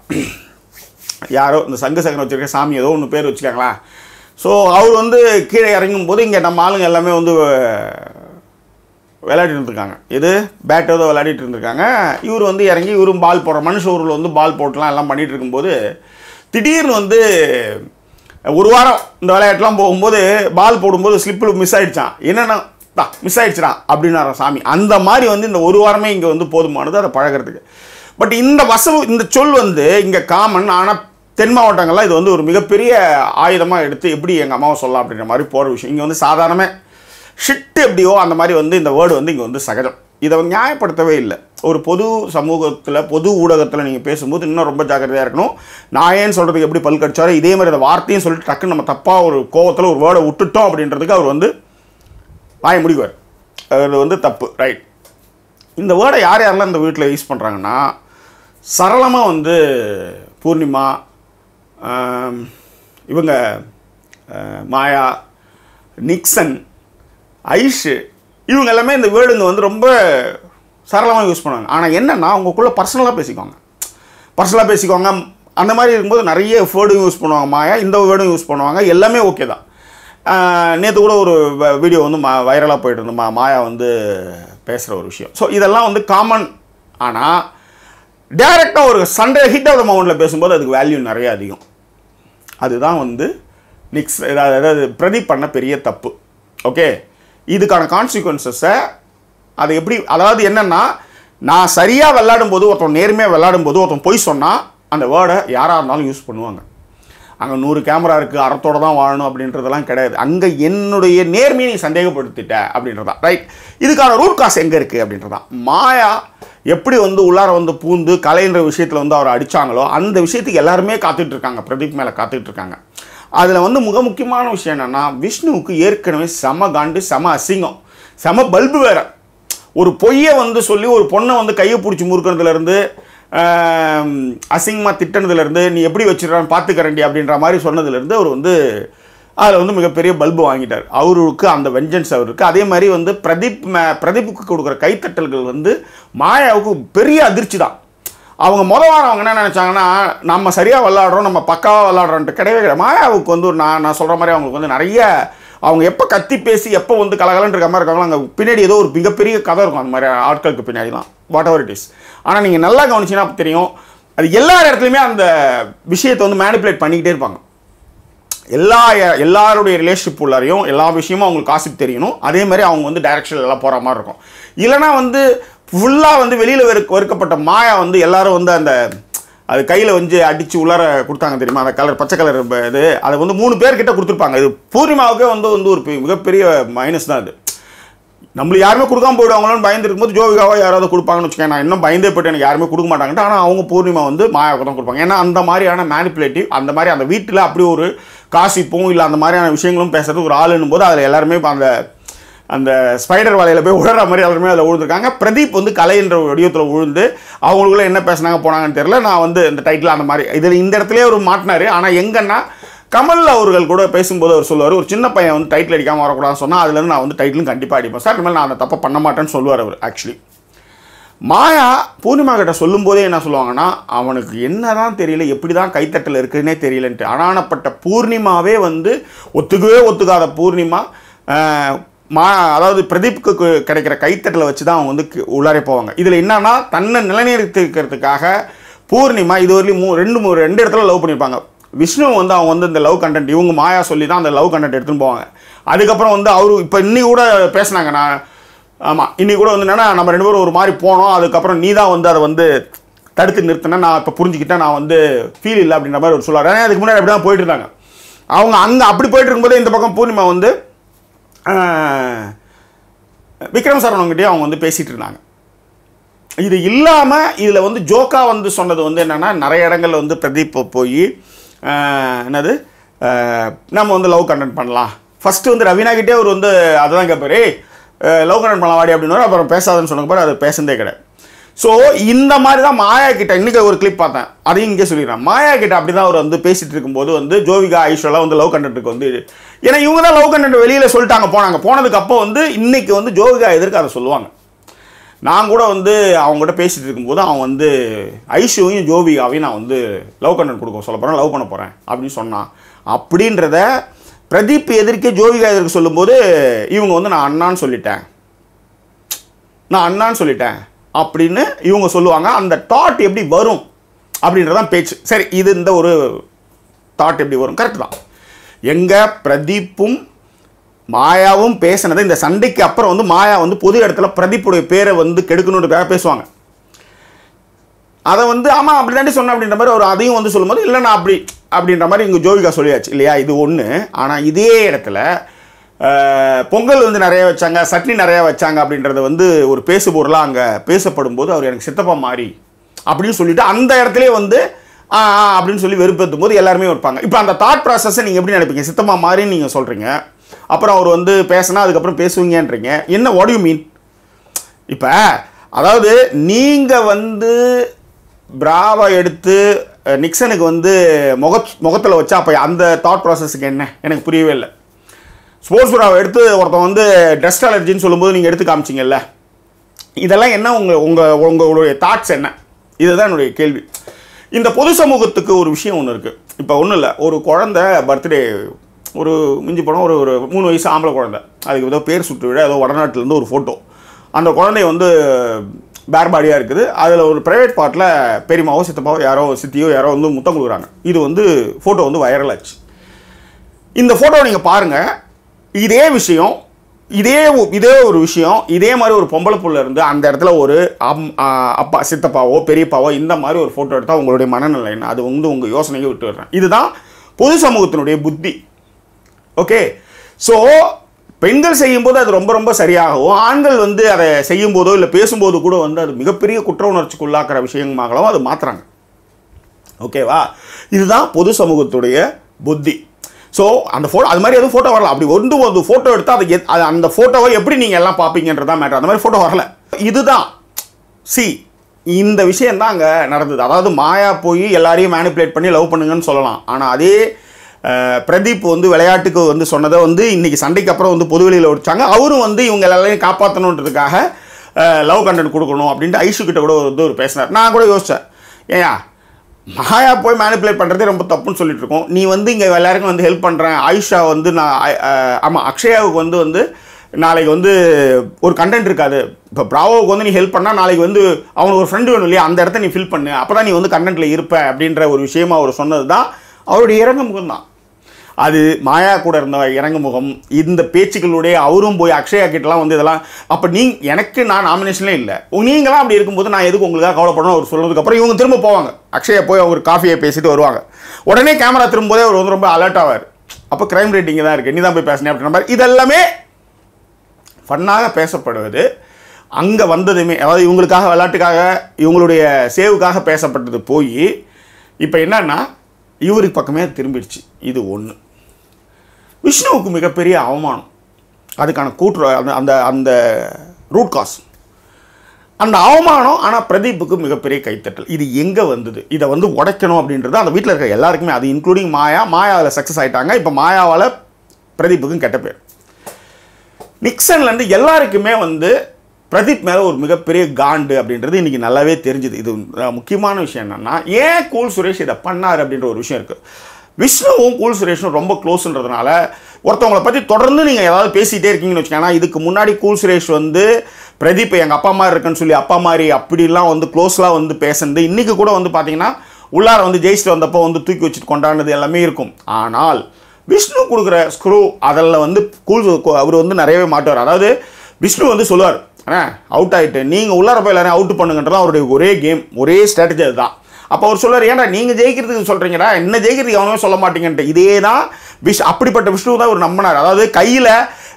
யாரோ இந்த சங்கு சக்கரம் வச்சிருக்க சாமி ஏதோ ஒன்று பேர் வச்சுக்காங்களா ஸோ அவர் வந்து கீழே இறங்கும்போது இங்கே நம்ம ஆளுங்க எல்லாமே வந்து விளையாடிட்டு இருந்திருக்காங்க இது பேட் ஏதோ விளையாடிட்டு இருந்திருக்காங்க இவர் வந்து இறங்கி இவரும் பால் போடுற மனுஷ ஊரில் வந்து பால் போட்டுலாம் எல்லாம் பண்ணிட்டு இருக்கும்போது திடீர்னு வந்து ஒரு வாரம் இந்த விளையாட்டுலாம் போகும்போது பால் போடும்போது ஸ்லிப்பில் மிஸ் ஆயிடுச்சான் என்னென்ன மிஸ் ஆயிடுச்சுடா அப்படின்னாரா சாமி அந்த மாதிரி வந்து இந்த ஒரு வாரமே இங்கே வந்து போதுமானது அதை பழகிறதுக்கு பட் இந்த வசவு இந்த சொல் வந்து இங்கே காமன் ஆனால் தென் மாவட்டங்கள்லாம் இது வந்து ஒரு மிகப்பெரிய ஆயுதமாக எடுத்து எப்படி எங்கள் அம்மாவை சொல்லலாம் அப்படின்ற மாதிரி போகிற விஷயம் இங்கே வந்து சாதாரணமே ஷிட்டு எப்படியோ அந்த மாதிரி வந்து இந்த வேர்டு வந்து இங்கே வந்து சகஜம் இதை வந்து நியாயப்படுத்தவே இல்லை ஒரு பொது சமூகத்தில் பொது ஊடகத்தில் நீங்கள் பேசும்போது இன்னும் ரொம்ப ஜாக்கிரதையாக இருக்கணும் நான் ஏன் சொல்கிறதுக்கு எப்படி பல் கடிச்சாரோ இதே மாதிரி அந்த வார்த்தையும் சொல்லிட்டு டக்குன்னு நம்ம தப்பாக ஒரு கோவத்தில் ஒரு வேர்டை விட்டுட்டோம் அப்படின்றதுக்கு அவர் வந்து வாய முடிவார் அது வந்து தப்பு ரைட் இந்த வேர்டை யார் யாரெல்லாம் இந்த வீட்டில் யூஸ் பண்ணுறாங்கன்னா சரளமாக வந்து பூர்ணிமா ஆம், இவங்க அஹ், மாயா நிக்சன் ஐஷு இவங்க எல்லாமே இந்த வேர்டுங்க வந்து ரொம்ப சரளமாக யூஸ் பண்ணுவாங்க ஆனால் என்னென்னா அவங்களுக்குள்ள பர்சனலாக பேசிக்குவாங்க பர்சனலாக பேசிக்குவாங்க அந்த மாதிரி இருக்கும்போது நிறைய வேர்டும் யூஸ் பண்ணுவாங்க மாயா இந்த வேர்டும் யூஸ் பண்ணுவாங்க எல்லாமே ஓகே தான் நேற்று கூட ஒரு வீடியோ வந்து மா வைரலாக போயிட்டு இருந்தோம் மா மாயா வந்து பேசுகிற ஒரு விஷயம் ஸோ இதெல்லாம் வந்து காமன் ஆனால் டேரெக்டாக ஒரு சண்டே ஹிட் ஆஃப் த மவுண்டில் பேசும்போது அதுக்கு வேல்யூ நிறைய அதிகம் அதுதான் வந்து நிக்ஸ் அதாவது அதாவது பிரதீப் பண்ண பெரிய தப்பு ஓகே இதுக்கான கான்சிக்வன்சஸை அது எப்படி அதாவது என்னென்னா நான் சரியாக விளையாடும் போது ஒருத்தன் நேர்மையாக விளையாடும் போது ஒருத்தன் பொய் சொன்னால் அந்த வேர்டை யாராக இருந்தாலும் யூஸ் பண்ணுவாங்க அங்கே நூறு கேமரா இருக்குது அறத்தோட தான் வாழணும் அப்படின்றதெல்லாம் கிடையாது அங்கே என்னுடைய நேர்மையை நீ சந்தேகப்படுத்திட்ட அப்படின்றதா ரைட் இதுக்கான ரூட் காஸ் எங்கே இருக்குது அப்படின்றதான் மாயா எப்படி வந்து உள்ளார வந்து பூந்து கலைன்ற விஷயத்தில் வந்து அவரை அடித்தாங்களோ அந்த விஷயத்துக்கு எல்லாருமே காத்துட்டு இருக்காங்க பிரதீப் மேலே காத்துட்டு இருக்காங்க அதில் வந்து மிக முக்கியமான விஷயம் என்னென்னா விஷ்ணுவுக்கு ஏற்கனவே செம காண்டு செம அசிங்கம் செம பல்பு வேற ஒரு பொய்யை வந்து சொல்லி ஒரு பொண்ணை வந்து கையை பிடிச்சி முறுக்கிறதுலேருந்து அசிங்கமாக திட்டினதுலேருந்து நீ எப்படி வச்சிடறான்னு பார்த்துக்கறண்டி அப்படின்ற மாதிரி சொன்னதுலேருந்து அவர் வந்து அதில் வந்து மிகப்பெரிய பல்பு வாங்கிட்டார் அவருக்கு அந்த வெஞ்சன்ஸ் அவருக்கு அதே மாதிரி வந்து பிரதீப் மே பிரதீப்புக்கு கொடுக்குற கைத்தட்டல்கள் வந்து மாயாவுக்கு பெரிய அதிர்ச்சி தான் அவங்க முத வாரம் அவங்க என்ன நினச்சாங்கன்னா நம்ம சரியாக விளாடுறோம் நம்ம பக்காவாக விளாடுறோன்ட்டு கிடையவே கிடையாது மாயாவுக்கு வந்து ஒரு நான் நான் சொல்கிற மாதிரி அவங்களுக்கு வந்து நிறைய அவங்க எப்போ கத்தி பேசி எப்போ வந்து கலகலன்னு இருக்க மாதிரி இருக்காங்களோ அங்கே பின்னாடி ஏதோ ஒரு மிகப்பெரிய கதை இருக்கும் அந்த மாதிரி ஆட்களுக்கு பின்னாடிலாம் வாட் எவர் இட் இஸ் ஆனால் நீங்கள் நல்லா கவனிச்சிங்கன்னா தெரியும் அது எல்லா இடத்துலையுமே அந்த விஷயத்தை வந்து மேனிப்புலேட் பண்ணிக்கிட்டே இருப்பாங்க எல்லா எல்லாருடைய ரிலேஷன்ஷிப் உள்ளாரையும் எல்லா விஷயமும் அவங்களுக்கு காசிப் தெரியணும் அதே மாதிரி அவங்க வந்து டைரக்ஷன் எல்லாம் போகிற மாதிரி இருக்கும் இல்லைனா வந்து ஃபுல்லாக வந்து வெளியில் வெறுக்க வெறுக்கப்பட்ட மாயா வந்து எல்லாரும் வந்து அந்த அது கையில் வந்து அடித்து உள்ளார கொடுத்தாங்க தெரியுமா அந்த கலர் பச்சை கலர் இது அதை வந்து மூணு பேர்கிட்ட கொடுத்துருப்பாங்க இது பூர்ணிமாவுக்கே வந்து வந்து ஒரு பெ- மிகப்பெரிய மைனஸ் தான் அது நம்மளுக்கு யாருமே கொடுக்காம போயிடுவாங்களோன்னு பயந்து இருக்கும்போது ஜோவிகாவோ யாராவது கொடுப்பாங்கன்னு வச்சுக்கேன் நான் இன்னும் பயந்தே போயிட்டு எனக்கு யாருமே கொடுக்க மாட்டாங்கன்ட்டு ஆனால் அவங்க பூர்ணிமா வந்து மாயாவுக்கு தான் கொடுப்பாங்க ஏன்னா அந்த மாதிரியான மேனிப்புலேட்டிவ் அந்த மாதிரி அந்த வீட்டில் அப்படி ஒரு காசிப்பும் இல்லை அந்த மாதிரியான விஷயங்களும் பேசுறது ஒரு ஆளுன்னும் போது அதில் எல்லாருமே இப்போ அந்த அந்த ஸ்பைடர் வலையில் போய் உழற மாதிரி எல்லாருமே அதில் விழுந்திருக்காங்க பிரதீப் வந்து கலைன்ற வடிவத்தில் விழுந்து அவங்களுக்குள்ள என்ன பேசுனாங்க போனாங்கன்னு தெரியல நான் வந்து இந்த டைட்டில் அந்த மாதிரி இதில் இந்த இடத்துலயே ஒரு மாட்டினாரு ஆனால் எங்கன்னா கமல் அவர்கள் கூட பேசும்போது அவர் சொல்லுவார் ஒரு சின்ன பையன் வந்து டைட்டில் அடிக்காமல் வரக்கூடாதுன்னு சொன்னால் அதுலேருந்து நான் வந்து டைட்டிலும் கண்டிப்பாக அடிப்பேன் சார் இனிமேல் நான் அந்த தப்பை பண்ண மாட்டேன்னு சொல்லுவார் அவர் ஆக்சுவலி மாயா பூர்ணிமா கிட்ட சொல்லும்போதே என்ன சொல்லுவாங்கன்னா அவனுக்கு என்னதான் தெரியல எப்படி தான் கைத்தட்டல் இருக்குன்னே தெரியலன்ட்டு அனானப்பட்ட பூர்ணிமாவே வந்து ஒத்துக்கவே ஒத்துக்காத பூர்ணிமா ஆஹ், மா அதாவது பிரதீப்க்கு கு- கிடைக்கிற கைத்தட்டலை வச்சு தான் அவங்க வந்து கி- உள்ளாரே போவாங்க இதில் என்னன்னா தன்னை நிலைநிறுத்திக்கிறதுக்காக பூர்ணிமா இதுவரையிலும் மூ ரெண்டு மூ ரெண்டு இடத்துல லவ் பண்ணியிருப்பாங்க விஷ்ணு வந்து அவங்க வந்து இந்த லவ் கண்டென்ட் இவங்க மாயா சொல்லி தான் அந்த லவ் கண்டென்ட் எடுத்துன்னு போவாங்க அதுக்கப்புறம் வந்து அவரு இப்போ இன்னி கூட பேசுனாங்க நான் ஆமாம் இன்னைக்கு கூட வந்து என்னன்னா நம்ம ரெண்டு பேரும் ஒரு மாதிரி போனோம் அதுக்கப்புறம் நீ தான் வந்து அதை வந்து தடுத்து நிறுத்தின நான் இப்போ புரிஞ்சுக்கிட்டேன் நான் வந்து ஃபீல் இல்லை அப்படின்ற மாதிரி ஒரு சொல்லுவார் ஏன்னா அதுக்கு முன்னாடி அப்படி தான் போயிட்டு இருந்தாங்க அவங்க அங்கே அப்படி போயிட்டு இருக்கும்போதே இந்த பக்கம் பூர்ணிமா வந்து ஆஹ், விக்ரம் சரவணங்கிட்டே அவங்க வந்து பேசிகிட்டு இருந்தாங்க இது இல்லாமல் இதில் வந்து ஜோக்கா வந்து சொன்னது வந்து என்னென்னா நிறைய இடங்கள்ல வந்து பிரதீப் போய் என்னது ஆஹ், நம்ம வந்து லவ் கண்டென்ட் பண்ணலாம் ஃபஸ்ட்டு வந்து ரவீனா கிட்டே அவர் வந்து அதுதான் கேட்பாரு லவ் கண்டென்ட் பண்ணலாம் வாடி அப்படின்னு அப்புறம் பேசாதுன்னு சொன்ன பாரு அது பேசுனதே கிடையாது ஸோ இந்த மாதிரி தான் மாயா கிட்ட இன்னைக்கு ஒரு கிளிப் பார்த்தேன் அதையும் இங்கே சொல்லிடுறேன் மாயா கிட்ட அப்படி தான் அவர் வந்து பேசிட்டு இருக்கும்போது வந்து ஜோவிகா ஐஸ்வர்லாம் வந்து லவ் கண்டென்ட்டுக்கு வந்து ஏன்னா இவங்க தான் லவ் கண்டென்ட் வெளியில் சொல்லிட்டாங்க போனாங்க போனதுக்கு அப்போ வந்து இன்னைக்கு வந்து ஜோவிகா எதிர்க்க அதை சொல்லுவாங்க நான் கூட வந்து அவங்ககிட்ட பேசிட்டு இருக்கும்போது அவன் வந்து ஐஷுவையும் ஜோவிகாவையும் நான் வந்து லவ் கண்டென்ட் கொடுக்க சொல்ல போகிறேன் லவ் பண்ண போகிறேன் அப்படின்னு சொன்னான் அப்படின்றத பிரதீப் எதிர்க்கே ஜோவிகா எதிர்க்க சொல்லும்போது இவங்க வந்து நான் அண்ணான்னு சொல்லிட்டேன் நான் அண்ணான்னு சொல்லிட்டேன் அப்படின்னு இவங்க சொல்லுவாங்க அந்த தாட் எப்படி வரும் அப்படின்றதான் பேச்சு சரி இது இந்த ஒரு தாட் எப்படி வரும் கரெக்ட் தான் எங்க பிரதீப்பும் மாயாவும் பேசினது இந்த சண்டைக்கு அப்புறம் வந்து மாயா வந்து பொது இடத்துல பிரதீப்புடைய பேரை வந்து கெடுக்கணுன்றதுக்காக பேசுவாங்க அதை வந்து ஆமாம் அப்படி தாண்டி சொன்னேன் அப்படின்ற மாதிரி ஒரு அதையும் வந்து சொல்லும்போது இல்லை நான் அப்படி அப்படின்ற மாதிரி இங்கே ஜோவிகா சொல்லியாச்சு இல்லையா இது ஒன்று ஆனால் இதே இடத்துல அஹ், பொங்கல் வந்து நிறைய வச்சாங்க சட்னி நிறைய வச்சாங்க அப்படின்றத வந்து ஒரு பேசு பொருளாக அங்கே பேசப்படும் போது அவர் எனக்கு சித்தப்பா மாறி அப்படின்னு சொல்லிட்டு அந்த இடத்துலயே வந்து ஆ ஆ அப்படின்னு சொல்லி வெறுப்பேற்றும் போது எல்லாருமே வைப்பாங்க இப்போ அந்த தாட் ப்ராசஸை நீங்கள் எப்படி நினைப்பீங்க சித்தப்பா மாறின்னு நீங்கள் சொல்கிறீங்க அப்புறம் அவர் வந்து பேசினா அதுக்கப்புறம் பேசுவீங்கன்றீங்க என்ன வாட் யூ மீன் இப்போ அதாவது நீங்கள் வந்து பிராவை எடுத்து அஹ், நிக்சனுக்கு வந்து முக முகத்தில் வச்சா அப்போ அந்த தாட் ப்ராசஸுக்கு என்ன எனக்கு புரியவே இல்லை ஸ்போர்ட்ஸ் பிராவை எடுத்து ஒருத்தன் வந்து டஸ்ட் அலர்ஜின்னு சொல்லும்போது நீங்கள் எடுத்து காமிச்சிங்கல்ல இதெல்லாம் என்ன உங்கள் உங்கள் உங்களுடைய தாட்ஸ் என்ன இதுதான் என்னுடைய கேள்வி இந்த பொது சமூகத்துக்கு ஒரு விஷயம் ஒன்று இருக்குது இப்போ ஒன்றும் இல்லை ஒரு குழந்தை பர்த்டே ஒரு மிஞ்சி போனால் ஒரு ஒரு மூணு வயசு ஆம்பளை குழந்தை அதுக்கு ஏதோ பேர் சுட்டு விட ஏதோ வடநாட்டிலேருந்து ஒரு ஃபோட்டோ அந்த குழந்தைய வந்து பேர் பாடியாக இருக்குது அதில் ஒரு ப்ரைவேட் பார்ட்டில் பெரியமாவோ சித்தப்பாவோ யாரோ சித்தியோ யாரோ வந்து முத்தம் கொடுக்குறாங்க இது வந்து ஃபோட்டோ வந்து வைரல் ஆச்சு இந்த ஃபோட்டோ நீங்கள் பாருங்கள் இதே விஷயம் இதே ஒ- இதே ஒரு விஷயம் இதே மாதிரி ஒரு பொம்பளை புள்ள இருந்து அந்த இடத்துல ஒரு அம் ஆ, அப்பா சித்தப்பாவோ பெரியப்பாவோ இந்த மாதிரி ஒரு ஃபோட்டோ எடுத்தால் உங்களுடைய மனநிலை என்ன அது வந்து உங்கள் யோசனைக்கு விட்டு வர்றேன் இதுதான் பொது சமூகத்தினுடைய புத்தி ஓகே ஸோ பெண்கள் செய்யும்போது அது ரொம்ப ரொம்ப சரியாகவும் ஆண்கள் வந்து அதை செய்யும்போதோ இல்லை பேசும்போது கூட வந்து அது மிகப்பெரிய குற்ற உணர்ச்சிக்குள்ளாக்குற விஷயமாகவும் அது மாற்றுறாங்க ஓகேவா இதுதான் பொது சமூகத்துடைய புத்தி ஸோ அந்த ஃபோட்டோ அது மாதிரி எதுவும் ஃபோட்டோ வரல அப்படி ஒன்று ஒரு ஃபோட்டோ எடுத்தால் அது எத்- அது அந்த ஃபோட்டோவை எப்படி நீங்கள் எல்லாம் பார்ப்பீங்கன்றதான் மேட்டர் அந்த மாதிரி ஃபோட்டோ வரல இதுதான் சி இந்த விஷயம் தான் அங்கே நடந்தது அதாவது மாயா போய் எல்லாரையும் மேனிப்புலேட் பண்ணி லவ் பண்ணுங்கன்னு சொல்லலாம் ஆனால் அதே அஹ், பிரதீப் வந்து விளையாட்டுக்கு வந்து சொன்னதை வந்து இன்னைக்கு சண்டைக்கு அப்புறம் வந்து பொதுவெளியில் ஒடிச்சாங்க அவரும் வந்து இவங்க எல்லாரையும் காப்பாற்றணுன்றதுக்காக லவ் கண்டென்ட் கொடுக்கணும் அப்படின்ட்டு ஐஷு கிட்ட கூட வந்து ஒரு பேசினார் நான் கூட யோசித்தேன் ஏயா மாயா போய் மேனிப்புலேட் பண்ணுறதே ரொம்ப தப்புன்னு சொல்லிட்டு இருக்கோம் நீ வந்து இங்கே எல்லாருக்கும் வந்து ஹெல்ப் பண்ணுறேன் ஆயிஷா வந்து நான் ஆமாம் அக்ஷயாவுக்கு வந்து வந்து நாளைக்கு வந்து ஒரு கண்டென்ட் இருக்காது இப்போ பிராவோவுக்கு வந்து நீ ஹெல்ப் பண்ணால் நாளைக்கு வந்து அவனுக்கு ஒரு ஃப்ரெண்டு வேணும் இல்லையா அந்த இடத்த நீ ஃபில் பண்ணு அப்போ தான் நீ வந்து கண்டென்ட்டில் இருப்ப அப்படின்ற ஒரு விஷயமா அவர் சொன்னது தான் அவருடைய இறங்க முகம் தான் அது மாயா கூட இருந்த இறங்கு முகம் இந்த பேச்சுக்களுடைய அவரும் போய் அக்ஷயா கிட்டலாம் வந்து இதெல்லாம் அப்போ நீ எனக்கு நான் நாமினேஷனே இல்லை நீங்களாம் அப்படி இருக்கும்போது நான் எதுக்கு உங்களுக்காக கவலைப்படணும் அவர் சொன்னதுக்கப்புறம் இவங்க திரும்ப போவாங்க அக்ஷயா போய் அவர் காஃபியை பேசிட்டு வருவாங்க உடனே கேமரா திரும்பும்போதே அவர் வந்து ரொம்ப அலர்ட் ஆவார் அப்போ கிரைம் ரேட்டிங் தான் இருக்குது நீ தான் போய் பேசினே அப்படின்ற மாதிரி இதெல்லாமே ஃபன்னாக பேசப்படுவது அங்கே வந்ததுமே அதாவது இவங்களுக்காக விளையாட்டுக்காக இவங்களுடைய சேவுக்காக பேசப்பட்டது போய் இப்போ என்னன்னா இவருக்கு பக்கமே திரும்பிடுச்சு இது ஒன்று விஷ்ணுவுக்கு மிகப்பெரிய அவமானம் அதுக்கான கூற்று அந்த அந்த அந்த ரூட் காஸ் அந்த அவமானம் ஆனால் பிரதீப்புக்கு மிகப்பெரிய கைத்தட்டல் இது எங்கே வந்தது இதை வந்து உடைக்கணும் அப்படின்றது அந்த வீட்டில் இருக்க எல்லாருக்குமே அது இன்க்ளூடிங் மாயா மாயா அதில் சக்ஸஸ் ஆயிட்டாங்க இப்போ மாயாவால் பிரதீப்புக்கும் கெட்ட பேர் நிக்சன்லேருந்து எல்லாருக்குமே வந்து பிரதீப் மேலே ஒரு மிகப்பெரிய காண்டு அப்படின்றது இன்றைக்கி நல்லாவே தெரிஞ்சுது இது அஹ், முக்கியமான விஷயம் என்னென்னா ஏன் கூல் சுரேஷ் இதை பண்ணார் அப்படின்ற ஒரு விஷயம் இருக்குது விஷ்ணுவும் கூல் சுரேஷும் ரொம்ப க்ளோஸ்ன்றதுனால ஒருத்தவங்களை பற்றி தொடர்ந்து நீங்கள் ஏதாவது பேசிகிட்டே இருக்கீங்கன்னு வச்சுக்கோங்க இதுக்கு முன்னாடி கூல் சுரேஷ் வந்து பிரதீப் எங்கள் அப்பா மாதிரி இருக்குன்னு சொல்லி அப்பா மாதிரி அப்படிலாம் வந்து க்ளோஸ்லாம் வந்து பேசுனது இன்றைக்கி கூட வந்து பார்த்தீங்கன்னா உள்ளார வந்து ஜெயிச்சுட்டு வந்தப்போ வந்து தூக்கி வச்சுட்டு கொண்டாடினது எல்லாமே இருக்கும் ஆனால் விஷ்ணு கொடுக்குற ஸ்க்ரூ அதில் வந்து கூல் அவர் வந்து நிறையவே மாட்டுவார் அதாவது விஷ்ணு வந்து சொல்லுவார் அண்ணா அவுட் ஆகிட்டு நீங்கள் உள்ளார போய் எல்லாரையும் அவுட் பண்ணுங்கன்றதான் அவருடைய ஒரே கேம் ஒரே ஸ்ட்ராட்டஜி அதுதான் அப்போ அவர் சொல்றாரு ஏன்டா நீங்கள் ஜெயிக்கிறதுக்கு சொல்கிறீங்கடா என்ன ஜெயிக்கிறதுக்கு எவனுமே சொல்ல மாட்டீங்கன்ட்டு இதே தான் விஷ் அப்படிப்பட்ட விஷ்ணு தான் அவர் நம்பினார் அதாவது கையில்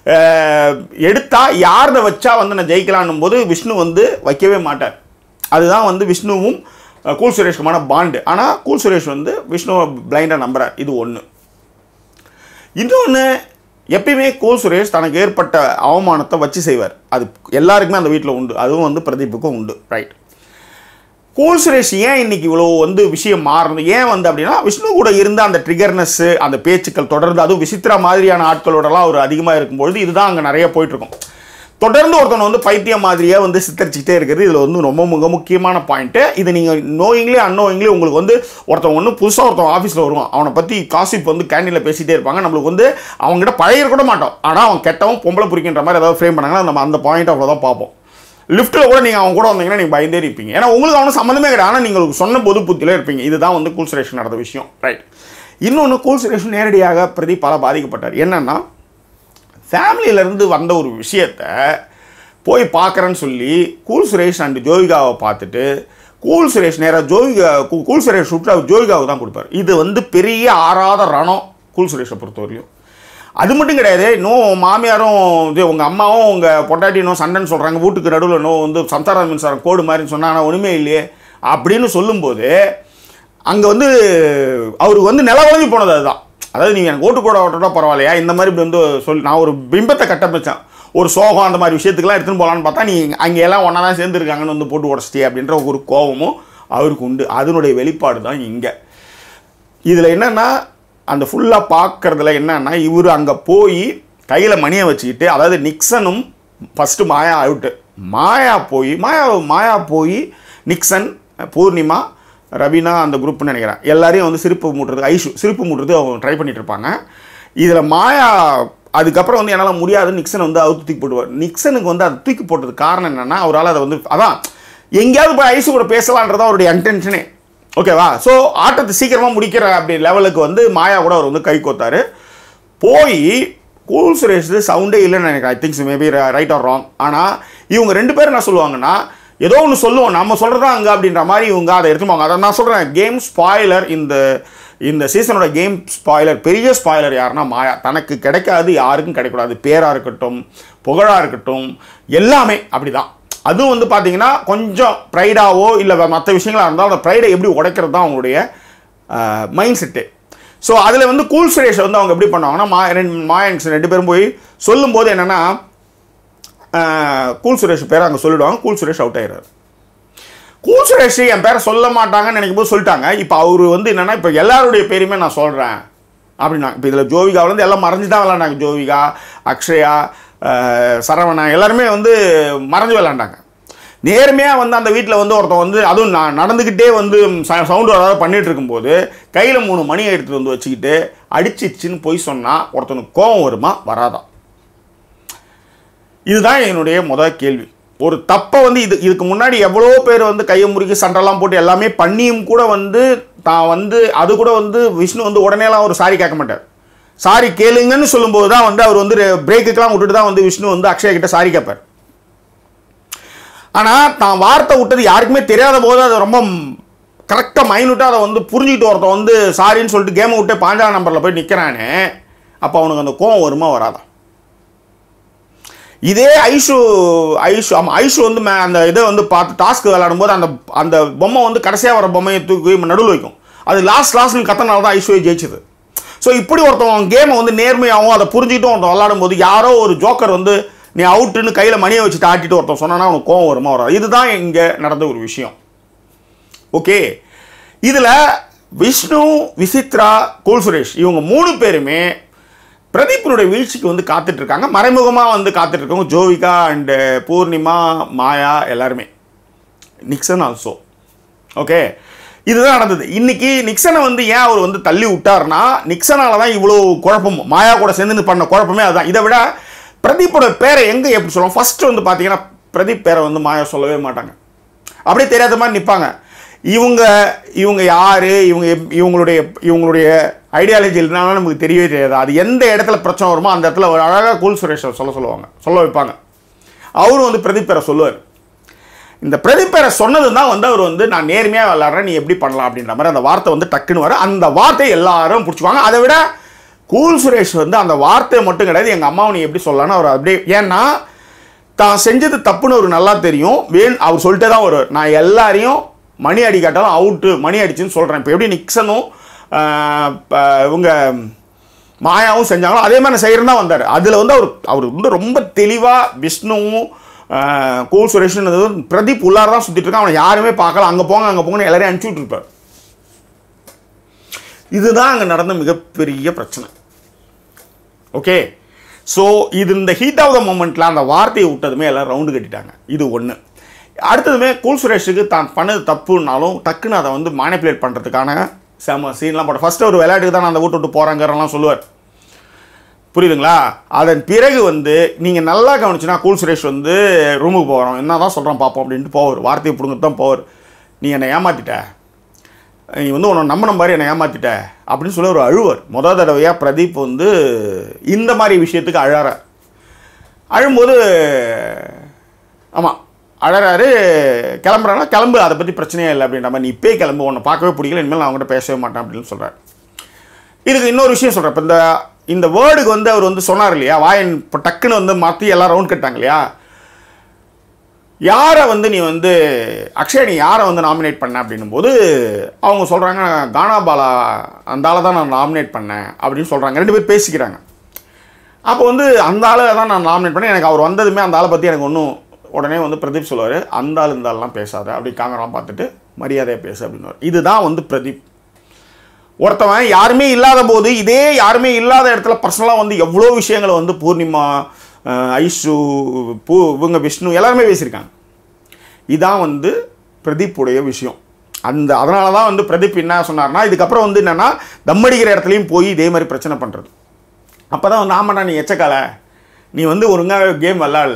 எடுத்தா யார்த வச்சா வந்து நான் ஜெயிக்கலான்னும் போது விஷ்ணு வந்து வைக்கவே மாட்டார் அதுதான் வந்து விஷ்ணுவும் அஹ், கூல் சுரேஷ்குமான பாண்டு ஆனால் கூல் சுரேஷ் வந்து விஷ்ணுவை பிளைண்டாக நம்புறார் இது ஒன்று இன்னொன்று எப்பயுமே கோல் சுரேஷ் தனக்கு ஏற்பட்ட அவமானத்தை வச்சு செய்வார் அது எல்லாருக்குமே அந்த வீட்டில் உண்டு அதுவும் வந்து பிரதீப்புக்கும் உண்டு ரைட் கூல் சுரேஷ் ஏன் இன்னைக்கு இவ்வளோ வந்து விஷயம் மாறணும் ஏன் வந்து அப்படின்னா விஷ்ணு கூட இருந்த அந்த ட்ரிகர்னஸ் அந்த பேச்சுக்கள் தொடர்ந்து அதுவும் விசித்ரா மாதிரியான ஆட்களோடலாம் அவர் அதிகமாக இருக்கும்பொழுது இதுதான் அங்கே நிறைய போயிட்டு இருக்கும் தொடர்ந்து ஒருத்தனை வந்து பைத்தியம் மாதிரியே வந்து சித்தரிச்சுக்கிட்டே இருக்கிறது இதில் வந்து ரொம்ப மிக முக்கியமான பாயிண்ட்டு இது நீங்கள் நோயிங்லி அன்னோயிங்லி உங்களுக்கு வந்து ஒருத்தன் ஒன்று புதுசாக ஒருத்தன் ஆஃபீஸில் வருவான் அவனை பற்றி காசிப் வந்து கேண்டீனில் பேசிகிட்டே இருப்பாங்க நம்மளுக்கு வந்து அவங்ககிட்ட பழகிற கூட மாட்டோம் ஆனால் அவன் கெட்டவன் பொம்பளை பிடிக்கின்ற மாதிரி ஏதாவது ஃப்ரேம் பண்ணாங்கன்னா நம்ம அந்த பாயிண்ட் அவ்வளோதான் பார்ப்போம் லிஃப்ட்டில் கூட நீங்கள் அவங்க கூட வந்தீங்கன்னா நீங்கள் பயந்தே இருப்பீங்க ஏன்னா உங்களுக்கு அவனுக்கு சம்மந்தமே கிடையாது ஆனால் நீங்கள் சொன்ன பொது புத்தியில் இருப்பீங்க இதுதான் வந்து கூல் சுரேஷ் நடந்த விஷயம் ரைட் இன்னொன்று கூல் சுரேஷ் நேரடியாக பிரதீப்பால பாதிக்கப்பட்டார் என்னன்னா ஃபேமிலியிலேருந்து வந்த ஒரு விஷயத்த போய் பார்க்குறேன்னு சொல்லி கூல் சுரேஷ் அண்ட் ஜோவிகாவை பார்த்துட்டு கூல் சுரேஷ் நேராக ஜோவிகா கூ- கூல் சுரேஷ் விட்டு அவர் ஜோவிகாவுக்கு தான் கொடுப்பார் இது வந்து பெரிய ஆறாத ரணம் கூல் சுரேஷை பொறுத்தவரையிலும் அது மட்டும் கிடையாது இன்னும் உன் மாமியாரும் இது உங்கள் அம்மாவும் உங்கள் பொண்டாட்டி இன்னும் சண்டைன்னு சொல்கிறாங்க வீட்டுக்கு நடுவில் இன்னும் வந்து சம்சார மின்சாரம் கோடு மாதிரின்னு சொன்னா ஆனால் ஒன்றுமே இல்லையே அப்படின்னு சொல்லும்போது அங்கே வந்து அவருக்கு வந்து நிலவழங்கி போனது அதுதான் அதாவது நீங்கள் எனக்கு ஓட்டு போட ஓட்டோட பரவாயில்லையா இந்த மாதிரி இப்படி வந்து சொல் நான் ஒரு பிம்பத்தை கட்டமைச்சேன் ஒரு சோகம் அந்த மாதிரி விஷயத்துக்குலாம் எடுத்துன்னு போகலான்னு பார்த்தா நீ அங்கே எல்லாம் ஒன்றா தான் சேர்ந்துருக்காங்கன்னு வந்து போட்டு உடச்சிட்டே அப்படின்ற ஒரு கோபமும் அவருக்கு உண்டு அதனுடைய வெளிப்பாடு தான் இங்கே இதில் என்னென்னா அந்த ஃபுல்லாக பார்க்குறதுல என்னன்னா இவர் அங்கே போய் கையில் மணியை வச்சுக்கிட்டு அதாவது நிக்சனும் ஃபஸ்ட்டு மாயா அவுட்டு மாயா போய் மாயா மாயா போய் நிக்சன் பூர்ணிமா ரவீனா அந்த குரூப்னு நினைக்கிறேன் எல்லாரையும் வந்து சிரிப்பு மூட்டுறது ஐஷு சிரிப்பு மூட்டுறது அவங்க ட்ரை பண்ணிட்டு இருப்பாங்க இதில் மாயா அதுக்கப்புறம் வந்து என்னால் முடியாதுன்னு நிக்சன் வந்து அவுத்து தூக்கி போட்டுவார் நிக்சனுக்கு வந்து அதை தூக்கி போட்டது காரணம் என்னென்னா அவரால் அதை வந்து அதான் எங்கேயாவது போய் ஐசு கூட பேசலான்றதான் அவருடைய இன்டென்ஷனே ஓகேவா ஸோ ஆட்டத்தை சீக்கிரமாக முடிக்கிற அப்படி லெவலுக்கு வந்து மாயா கூட அவர் வந்து கை கோத்தாரு போய் கூல் சுரேஷ் சவுண்டே இல்லைன்னு நினைக்கிறேன் I thinks maybe right or wrong ஆனால் இவங்க ரெண்டு பேரும் என்ன சொல்லுவாங்கன்னா ஏதோ ஒன்று சொல்லுவோம் நம்ம சொல்கிறதா அங்கே அப்படின்ற மாதிரி இவங்க அதை எடுத்துப்பாங்க அதை நான் சொல்கிறேன் கேம் ஸ்பாய்லர் இந்த இந்த சீசனோட கேம் ஸ்பாய்லர் பெரிய ஸ்பாய்லர் யாருன்னா மாயா தனக்கு கிடைக்காது யாருக்கும் கிடைக்கூடாது பேராக இருக்கட்டும் புகழாக இருக்கட்டும் எல்லாமே அப்படிதான் அதுவும் வந்து பார்த்தீங்கன்னா கொஞ்சம் ப்ரைடாவோ இல்லை மற்ற விஷயங்களா இருந்தாலும் அந்த ப்ரைடை எப்படி உடைக்கிறது தான் அவங்களுடைய மைண்ட் செட்டு ஸோ அதில் வந்து கூல் சுரேஷ் வந்து அவங்க எப்படி பண்ணுவாங்கன்னா மா ரெண்டு மாயன்ஸ் ரெண்டு பேரும் போய் சொல்லும்போது என்னென்னா கூல் சுரேஷ் பேரை அங்கே சொல்லிடுவாங்க கூல் சுரேஷ் அவுட் ஆயிடுறாரு கூல் சுரேஷ் என் பேரை சொல்ல மாட்டாங்கன்னு நினைக்கும் போது சொல்லிட்டாங்க இப்போ அவர் வந்து என்னென்னா இப்போ எல்லாருடைய பேருமே நான் சொல்கிறேன் அப்படின்னா இப்போ இதில் ஜோவிகாவிலேருந்து எல்லாம் மறைஞ்சு தான் விளாண்டாங்க ஜோவிகா அக்ஷயா அஹ், சரவணா எல்லாருமே வந்து மறைஞ்சு விளாண்டாங்க நேர்மையாக வந்து அந்த வீட்டில் வந்து ஒருத்தன் வந்து அதுவும் நான் நடந்துக்கிட்டே வந்து சவுண்டு ஏதாவது பண்ணிட்டு இருக்கும்போது கையில் மூணு மணி எடுத்துகிட்டு வந்து வச்சுக்கிட்டு அடிச்சிச்சுன்னு பொய் சொன்னால் ஒருத்தனுக்கு கோவம் வருமா வராதா இதுதான் என்னுடைய முதல் கேள்வி ஒரு தப்பை வந்து இது இதுக்கு முன்னாடி எவ்வளோ பேர் வந்து கையை முறுக்கி சண்டைலாம் போட்டு எல்லாமே பண்ணியும் கூட வந்து தான் வந்து அது கூட வந்து விஷ்ணு வந்து உடனேலாம் ஒரு சாரி கேட்க மாட்டார் சாரி கேளுங்கன்னு சொல்லும்போது தான் வந்து அவர் வந்து பிரேக்குக்கெல்லாம் விட்டுட்டு தான் வந்து விஷ்ணு வந்து அக்ஷயா கிட்ட சாரி கேட்பார் ஆனால் தான் வார்த்தை விட்டது யாருக்குமே தெரியாத போது அதை ரொம்ப கரெக்டாக மைனூட்டாக அதை வந்து புரிஞ்சுக்கிட்டு ஒருத்தன் வந்து சாரின்னு சொல்லிட்டு கேமை விட்டு பாஞ்சாம் நம்பரில் போய் நிற்கிறானே அப்போ அவனுக்கு அந்த கோவம் வருமா வராதா இதே ஐஷு ஐஷு ஆமாம் ஐஷு வந்து மே- அந்த இதை வந்து பார்த்து டாஸ்க் விளையாடும்போது அந்த அந்த பொம்மை வந்து கடைசியாக வர பொம்மையை தூக்கி நடுவில் வைக்கும் அது லாஸ்ட் லாஸ்ட்னு கத்தனால தான் ஐஷுவை ஜெயிச்சது ஸோ இப்படி ஒருத்தவன் கேமை வந்து நேர்மையாகவும் அதை புரிஞ்சுக்கிட்டும் ஒருத்தன் விளாடும்போது யாரோ ஒரு ஜோக்கர் வந்து நீ அவுட்டுன்னு கையில் மணியை வச்சுட்டு ஆட்டிட்டு ஒருத்தன் சொன்னான்னா அவனுக்கு கோவம் வருமா வராது இதுதான் இங்கே நடந்த ஒரு விஷயம் ஓகே இதில் விஷ்ணு விசித்ரா கூல் சுரேஷ் இவங்க மூணு பேருமே பிரதீப்பினுடைய வீழ்ச்சிக்கு வந்து காத்துட்டு இருக்காங்க மறைமுகமாக வந்து காத்துட்டு இருக்கவங்க ஜோவிகா அண்டு பூர்ணிமா மாயா எல்லாருமே நிக்சன் ஆல்சோ ஓகே இதுதான் நடந்தது இன்னைக்கு நிக்சனை வந்து ஏன் அவர் வந்து தள்ளி விட்டார்னா நிக்சனால தான் இவ்வளோ குழப்பம் மாயா கூட சேர்ந்து பண்ண குழப்பமே அதுதான் இதை விட பிரதீப்போட பேரை எங்கே எப்படி சொல்லுவோம் ஃபர்ஸ்ட் வந்து பார்த்தீங்கன்னா பிரதீப் பேரை வந்து மாயா சொல்லவே மாட்டாங்க அப்படியே தெரியாத மாதிரி நிற்பாங்க இவங்க இவங்க யார் இவங்க எப்- இவங்களுடைய இவங்களுடைய ஐடியாலஜி இல்லைனாலும் நமக்கு தெரியவே தெரியாது அது எந்த இடத்துல பிரச்சனை வருமோ அந்த இடத்துல ஒரு அழகாக கூல் சுரேஷை சொல்ல சொல்லுவாங்க சொல்ல வைப்பாங்க அவரும் வந்து பிரதீப் பேரை சொல்லுவார் இந்த பிரதீப் பேரை சொன்னது தான் வந்து அவர் வந்து நான் நேர்மையாக விளாட்றேன் நீ எப்படி பண்ணலாம் அப்படின்ற மாதிரி அந்த வார்த்தை வந்து டக்குன்னு வர அந்த வார்த்தை எல்லாரும் பிடிச்சிக்குவாங்க அதை விட கூல் சுரேஷ் வந்து அந்த வார்த்தையை மட்டும் கிடையாது எங்கள் அம்மாவை நீ எப்படி சொல்லலாம்னு அவர் அப்படியே ஏன்னா தான் செஞ்சது தப்புன்னு அவருக்கு நல்லா தெரியும் வேண் அவர் சொல்லிட்டே தான் வருவார் நான் எல்லாரையும் மணி அடி காட்டாலும் அவுட்டு மணி அடிச்சுன்னு சொல்கிறேன் இப்போ எப்படி நிக்சனும் ஆஹ், ப- இவங்க மாயாவும் செஞ்சாங்களோ அதே மாதிரி செய்கிறேன் தான் வந்தார் அதில் வந்து அவர் அவர் வந்து ரொம்ப தெளிவாக விஷ்ணுவும் ஆஹ், கூல் சுரேஷன் பிரதீப் உள்ளார தான் சுற்றிட்டு இருக்கான் அவனை யாருமே பார்க்கல அங்கே போங்க அங்கே போங்கன்னு எல்லாரையும் அனுப்பிச்சி விட்டுருப்பார் இதுதான் அங்கே நடந்த மிகப்பெரிய பிரச்சனை ஓகே ஸோ இது இந்த ஹீட் ஆஃப் த மூமெண்ட்டில் அந்த வார்த்தையை விட்டதுமே எல்லாம் ரவுண்டு கட்டிட்டாங்க இது ஒன்று அடுத்ததுமே கூல் சுரேஷுக்கு தான் பண்ணது தப்புனாலும் டக்குன்னு அதை வந்து மேனிப்புலேட் பண்ணுறதுக்கான செம சீன்லாம் போட்ட ஃபஸ்ட்டு ஒரு விளையாட்டுக்கு தான் நான் அந்த வீட்டு விட்டு போகிறேங்கிறலாம் சொல்லுவார் புரியுதுங்களா அதன் பிறகு வந்து நீங்கள் நல்லா கவனிச்சுன்னா கூல் சுரேஷ் வந்து ரூமுக்கு போகிறோம் என்ன தான் சொல்கிறோம் பார்ப்போம் அப்படின்ட்டு போவார் வார்த்தையை பிடுங்கிட்டு தான் போவார் நீ என்னை ஏமாத்திட்ட நீ வந்து உன்னை நம்பின மாதிரி என்னை ஏமாத்திட்ட அப்படின்னு சொல்லி ஒரு அழுவர் முத தடவையாக பிரதீப் வந்து இந்த மாதிரி விஷயத்துக்கு அழறார் அழும்போது ஆமாம் அழறாரு கிளம்புறானா கிளம்பு அதை பற்றி பிரச்சனையே இல்லை அப்படின்ற மாதிரி நீ இப்பயே கிளம்பு உன்னை பார்க்கவே பிடிக்கல இனிமேல் நான் அவங்ககிட்ட பேசவே மாட்டேன் அப்படின்னு சொல்கிறார் இதுக்கு இன்னொரு விஷயம் சொல்கிறேன் இப்போ இந்த இந்த வேர்டுக்கு வந்து அவர் வந்து சொன்னார் இல்லையா வாயன் இப்போ டக்குன்னு வந்து மாற்றி எல்லாம் ரவுண்ட் கட்டாங்க இல்லையா யாரை வந்து நீ வந்து அக்ஷய் நீ யாரை வந்து நாமினேட் பண்ண அப்படின்னும் போது அவங்க சொல்கிறாங்க கானாபாலா அந்த ஆளை தான் நான் நாமினேட் பண்ணேன் அப்படின்னு சொல்கிறாங்க ரெண்டு பேர் பேசிக்கிறாங்க அப்போ வந்து அந்த ஆளை தான் நான் நாமினேட் பண்ணேன் எனக்கு அவர் வந்ததுமே அந்த ஆளை பற்றி எனக்கு ஒன்றும் உடனே வந்து பிரதீப் சொல்லுவார் அந்த ஆள் இந்த ஆள்லாம் பேசாத அப்படி கேமராலாம் பார்த்துட்டு மரியாதையாக பேசு அப்படின்னு இதுதான் வந்து பிரதீப் ஒருத்தவன் யாருமே இல்லாத போது இதே யாருமே இல்லாத இடத்துல பர்சனலாக வந்து எவ்வளோ விஷயங்களை வந்து பூர்ணிமா அஹ், ஐஷு பூ இவங்க விஷ்ணு எல்லாருமே பேசியிருக்காங்க இதான் வந்து பிரதீப்புடைய விஷயம் அந்த அதனால தான் வந்து பிரதீப் என்ன சொன்னார்னா இதுக்கப்புறம் வந்து என்னென்னா தம்மடிக்கிற இடத்துலையும் போய் இதே மாதிரி பிரச்சனை பண்ணுறது அப்போ தான் வந்து ஆமாண்டா நீ எச்சக்கால நீ வந்து ஒழுங்காக கேம் விளாடல